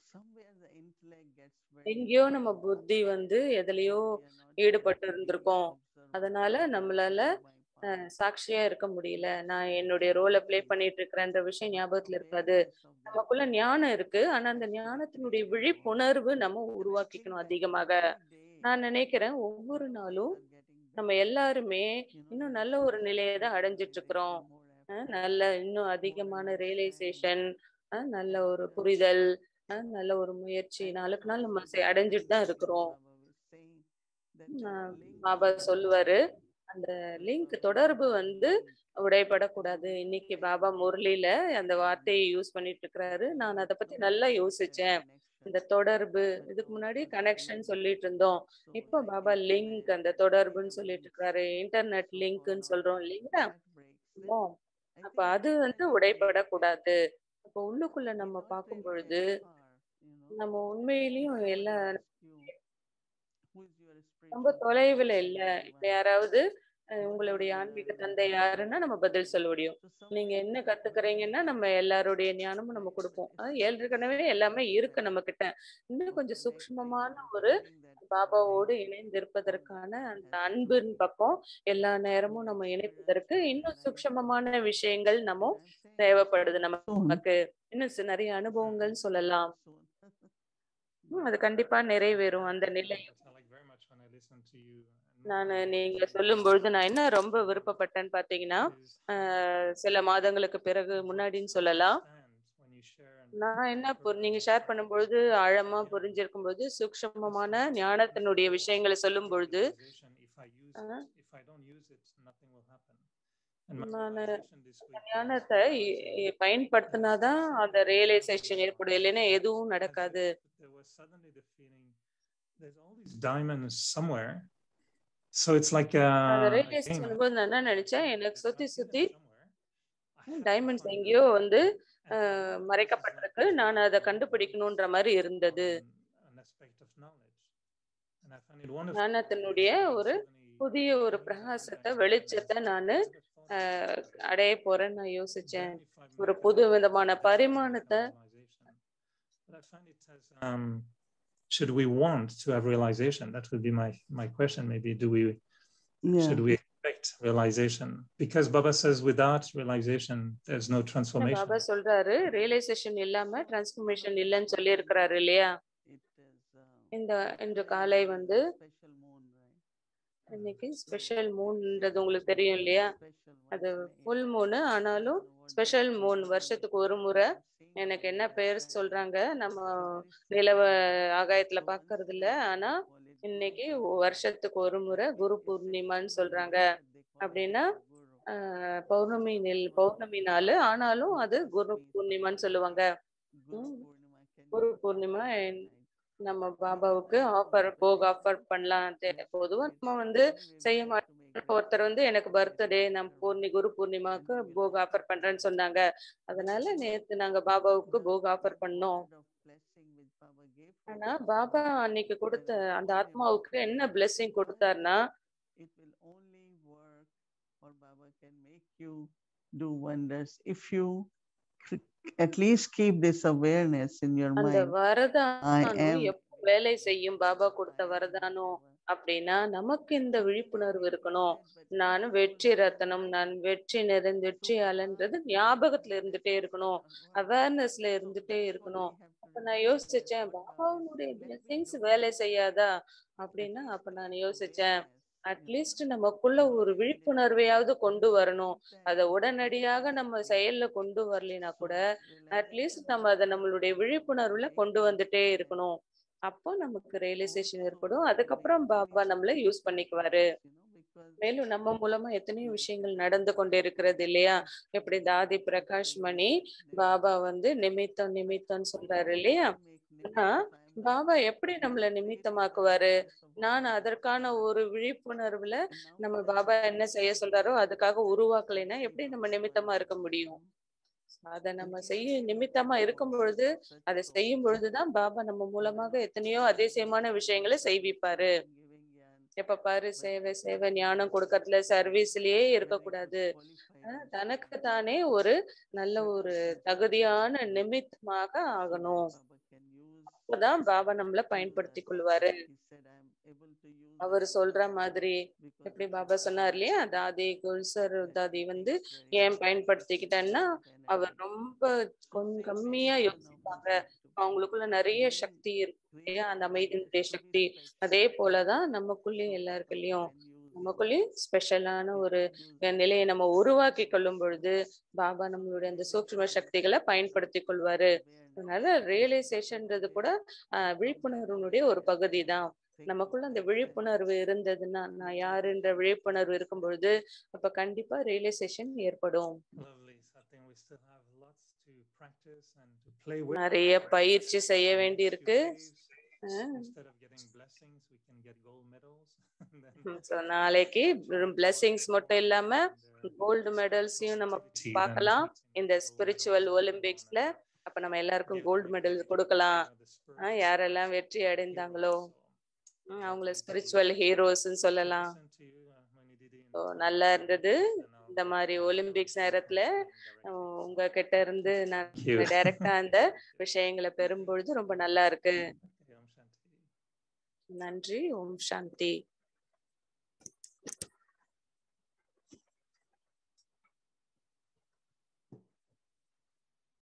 எங்கேயோ நம்ம புத்தி வந்து எதுலயோ ஈடுபட்டு இருந்திருக்கோம் அதனால நம்மளால சாட்சியா இருக்க முடியல நான் என்னுடைய ரோலை பிளே பண்ணிட்டு இருக்கிறேன்ற விஷயம் ஞாபகத்துல இருக்காது நமக்குள்ள ஞானம் இருக்கு ஆனா அந்த ஞானத்தினுடைய விழிப்புணர்வு நம்ம உருவாக்கிக்கணும் அதிகமாக நான் நினைக்கிறேன் ஒவ்வொரு நாளும் நம்ம எல்லாருமே இன்னும் நல்ல ஒரு நிலையை தான் அடைஞ்சிட்டு இருக்கிறோம் நல்ல இன்னும் அதிகமான ரியலைசேஷன் நல்ல ஒரு புரிதல் நல்ல ஒரு முயற்சி நாளுக்கு நாள் நம்ம அடைஞ்சிட்டு தான் இருக்கிறோம் பாபா சொல்லுவாரு அந்த லிங்க் தொடர்பு வந்து உடைப்படக்கூடாது இன்னைக்கு பாபா முரளியில அந்த வார்த்தையை யூஸ் பண்ணிட்டு இருக்கிறாரு நான் அதை பத்தி நல்லா யோசிச்சேன் இந்த தொடர்பு இதுக்கு முன்னாடி கனெக்ஷன் சொல்லிட்டு இருந்தோம் இப்போ பாபா லிங்க் அந்த தொடர்புன்னு சொல்லிட்டு இருக்கிறாரு இன்டர்நெட் லிங்க்னு சொல்றோம் இல்லைங்களா அப்ப அது வந்து உடைப்படக்கூடாது அப்ப உள்ளுக்குள்ள நம்ம பார்க்கும் பொழுது நம்ம உண்மையிலயும் எல்லா ரொம்ப தொலைவுல இல்ல இப்ப யாராவது உங்களுடைய ஆன்மீக தந்தை யாருன்னா நம்ம பதில் சொல்ல முடியும் நீங்க என்ன கத்துக்கிறீங்கன்னா நம்ம எல்லாருடைய ஞானமும் நம்ம கொடுப்போம் ஏற்கனவே எல்லாமே இருக்கு நம்ம கிட்ட இன்னும் கொஞ்சம் சூக்மமான ஒரு பாபாவோடு இணைந்து இருப்பதற்கான அந்த அன்பின் பக்கம் எல்லா நேரமும் நம்ம இணைப்பதற்கு இன்னும் சூக்மமான விஷயங்கள் நம்ம தேவைப்படுது நமக்கு இன்னும் நிறைய அனுபவங்கள் சொல்லலாம் அது கண்டிப்பா நிறைவேறும் அந்த நிலை நான் நீங்க சொல்லும் பொழுது நான் என்ன ரொம்ப விருப்பப்பட்டேன்னு பாத்தீங்கன்னா சில மாதங்களுக்கு பிறகு முன்னாடின்னு சொல்லலாம் நான் என்ன நீங்க ஷேர் பண்ணும் பொழுது ஆழமா புரிஞ்சிருக்கும் பொழுது சூக்ஷமமான ஞானத்தினுடைய விஷயங்களை சொல்லும் பொழுது And my நான் realization this week was, ஞானத்தை இ- இ- பயன்படுத்தினாதான் அந்த ரியலைசேஷன் ஏற்படும் இல்லைன்னா எதுவும் as நடக்காது if there was suddenly the feeling there's all these diamonds somewhere. So it's like அந்த uh, ரியலைஸ் again, பண்ணும்போது நான் என்ன நினைச்சேன் எனக்கு if சுத்தி I've seen சுத்தி it somewhere, I have to diamonds find எங்கேயோ it. வந்து And for ah, me, this is மறைக்கப்பட்டிருக்கு like நான் அதை கண்டுபிடிக்கணுன்ற மாதிரி இருந்தது an, an aspect of knowledge. And I find it wonderful. ஞானத்தினுடைய ஒரு புதிய ஒரு பிரகாசத்தை வெளிச்சத்தை நான் அடைய போறேன்னு நான் யோசிச்சேன் ஒரு புது விதமான பரிமாணத்தை But I find it as um, should we want to have realization? That would be my my question. Maybe do we Yeah. should we expect realization? Because Baba says without realization, there's no transformation. Baba சொல்றாரு ரியலைசேஷன் இல்லாம டிரான்ஸ்ஃபர்மேஷன் இல்லைன்னு சொல்லி இருக்கிறாரு இல்லையா It is, uh, இந்த இன்று காலை வந்து special moon, right? இன்னைக்கு ஸ்பெஷல் மூன்ன்றது உங்களுக்கு தெரியும் இல்லையா Special அது once in a full year. மூணு ஆனாலும் ஸ்பெஷல் மூன் வருஷத்துக்கு ஒரு முறை எனக்கு என்ன பெயர் சொல்றாங்க நம்ம நிலவ ஆகாயத்துல பாக்குறது இல்ல ஆனா இன்னைக்கு வருஷத்துக்கு ஒரு முறை குரு பூர்ணிமான்னு சொல்றாங்க அப்படின்னா ஆஹ் பௌர்ணமி நெல் பௌர்ணமி நாள் ஆனாலும் அது குரு பூர்ணிமான்னு சொல்லுவாங்க ம். குரு பூர்ணிமா என்- நம்ம பாபாவுக்கு ஆஃபர் போக ஆஃபர் பண்ணலாம் தெ- பொதுவா நம்ம வந்து செய்ய மாட்டோம் ஒருத்தர் வந்து எனக்கு பர்த்டே நான் பூர்ணி குரு பூர்ணிமாவுக்கு போக ஆஃபர் பண்றேன்னு சொன்னாங்க அதனால நேத்து நாங்க பாபாவுக்கு போக ஆஃபர் பண்ணோம் ஆனா பாபா அன்னைக்கு கொடுத்த அந்த ஆத்மாவுக்கு என்ன blessing கொடுத்தாருன்னா it will only work or Baba can make you do wonders if you cr- at least keep this awareness in your அந்த mind. I வரதானம் am எப்ப வேலை செய்யும் பாபா கொடுத்த வரதானம் அப்படின்னா நமக்கு இந்த விழிப்புணர்வு இருக்கணும் நான் வெற்றி ரத்தனம் நான் வெற்றி நிறைந்த வெற்றியாளன்றது ஞாபகத்துல இருந்துட்டே இருக்கணும் அவேர்னஸ்ல இருந்துட்டே இருக்கணும் அப்ப நான் யோசிச்சேன் பாபாவுடைய blessings வேலை செய்யாதா அப்படின்னா அப்ப நான் யோசிச்சேன் அட்லீஸ்ட் நமக்குள்ள ஒரு விழிப்புணர்வையாவது கொண்டு வரணும் அதை உடனடியாக நம்ம செயல்ல கொண்டு வரலைனா கூட அட்லீஸ்ட் நம்ம அதை நம்மளுடைய விழிப்புணர்வுல கொண்டு வந்துட்டே இருக்கணும் அப்போ நமக்கு ரியலைசேஷன் ஏற்படும் அதுக்கப்புறம் பாபா நம்மள யூஸ் பண்ணிக்குவாரு மேலும் நம்ம மூலமா எத்தனையோ விஷயங்கள் நடந்து கொண்டு இருக்கிறது இல்லையா எப்படி தாதி பிரகாஷ் மணி பாபா வந்து நிமித்தம் நிமித்தம்னு சொல்றாரு இல்லையா ஆனா பாபா எப்படி நம்மள நிமித்தமாக்குவாரு நான் அதற்கான ஒரு விழிப்புணர்வுல நம்ம பாபா என்ன செய்ய சொல்றாரோ அதுக்காக உருவாக்கலைன்னா எப்படி நம்ம நிமித்தமா இருக்க முடியும் அத நம்ம செய்ய நிமித்தமா இருக்கும் பொழுது அதை செய்யும் பொழுதுதான் பாபா நம்ம மூலமாக எத்தனையோ அதிசயமான விஷயங்களை செய்விப்பாரு எப்ப பாரு சேவை சேவை ஞானம் கொடுக்கறதுல சர்வீஸ்லயே இருக்கக்கூடாது அஹ் தனக்கு தானே ஒரு நல்ல ஒரு தகுதியான நிமித்தமாக ஆகணும் அப்பதான் பாபா நம்மள பயன்படுத்தி கொள்வாரு அவர் சொல்ற மாதிரி எப்படி பாபா சொன்னார் இல்லையா தாதி குல்சர் தாதி வந்து ஏன் பயன்படுத்திக்கிட்டேன்னா அவர் ரொம்ப கொஞ்சம் கம்மியா யோசிப்பாங்க அவங்களுக்குள்ள நிறைய சக்தி இருக்கு இல்லையா அந்த அமைதியினுடைய சக்தி அதே போலதான் நமக்குள்ளயும் எல்லாருக்குள்ளயும் நமக்குள்ளேயும் ஸ்பெஷலான ஒரு நிலையை நம்ம உருவாக்கி கொள்ளும் பொழுது பாபா நம்மளுடைய அந்த சூக்ஷ்ம சக்திகளை பயன்படுத்தி கொள்வாரு அதனால ரியலைசேஷன்ன்றது கூட ஆஹ் விழிப்புணர்வுனுடைய ஒரு பகுதி தான் நமக்குள்ள அந்த விழிப்புணர்வு இருந்ததுன்னா நான் யாருன்ற விழிப்புணர்வு இருக்கும் பொழுது அப்ப கண்டிப்பா ரியலைசேஷன் ஏற்படும் Lovely. So I think we still have lots to practice and to play with. நிறைய பயிற்சி செய்ய Next வேண்டி few இருக்கு days, ah Instead of getting blessings, we can get gold medals. and then- So, நாளைக்கு பிளெஸிங்ஸ் மட்டும் இல்லாம and, uh, கோல்டு மெடல்ஸையும் நம்ம activity, then பார்க்கலாம் meeting இந்த gold medal. ஸ்பிரிச்சுவல் ஒலிம்பிக்ஸ்ல அப்ப நம்ம எல்லாருக்கும் கோல்டு மெடல் கொடுக்கலாம் ஆஹ் யாரெல்லாம் வெற்றி அடைந்தாங்களோ ஹம், அவங்கள ஸ்பிரிச்சுவல் ஹீரோஸ்ன்னு சொல்லலாம் So, நல்லா இருந்தது இந்த மாதிரி ஒலிம்பிக்ஸ் நேரத்துல அஹ் உங்க கிட்ட இருந்து நான் டைரக்டா அந்த விஷயங்களை பெறும் பொழுது ரொம்ப நல்லா இருக்கு நன்றி ஓம் சாந்தி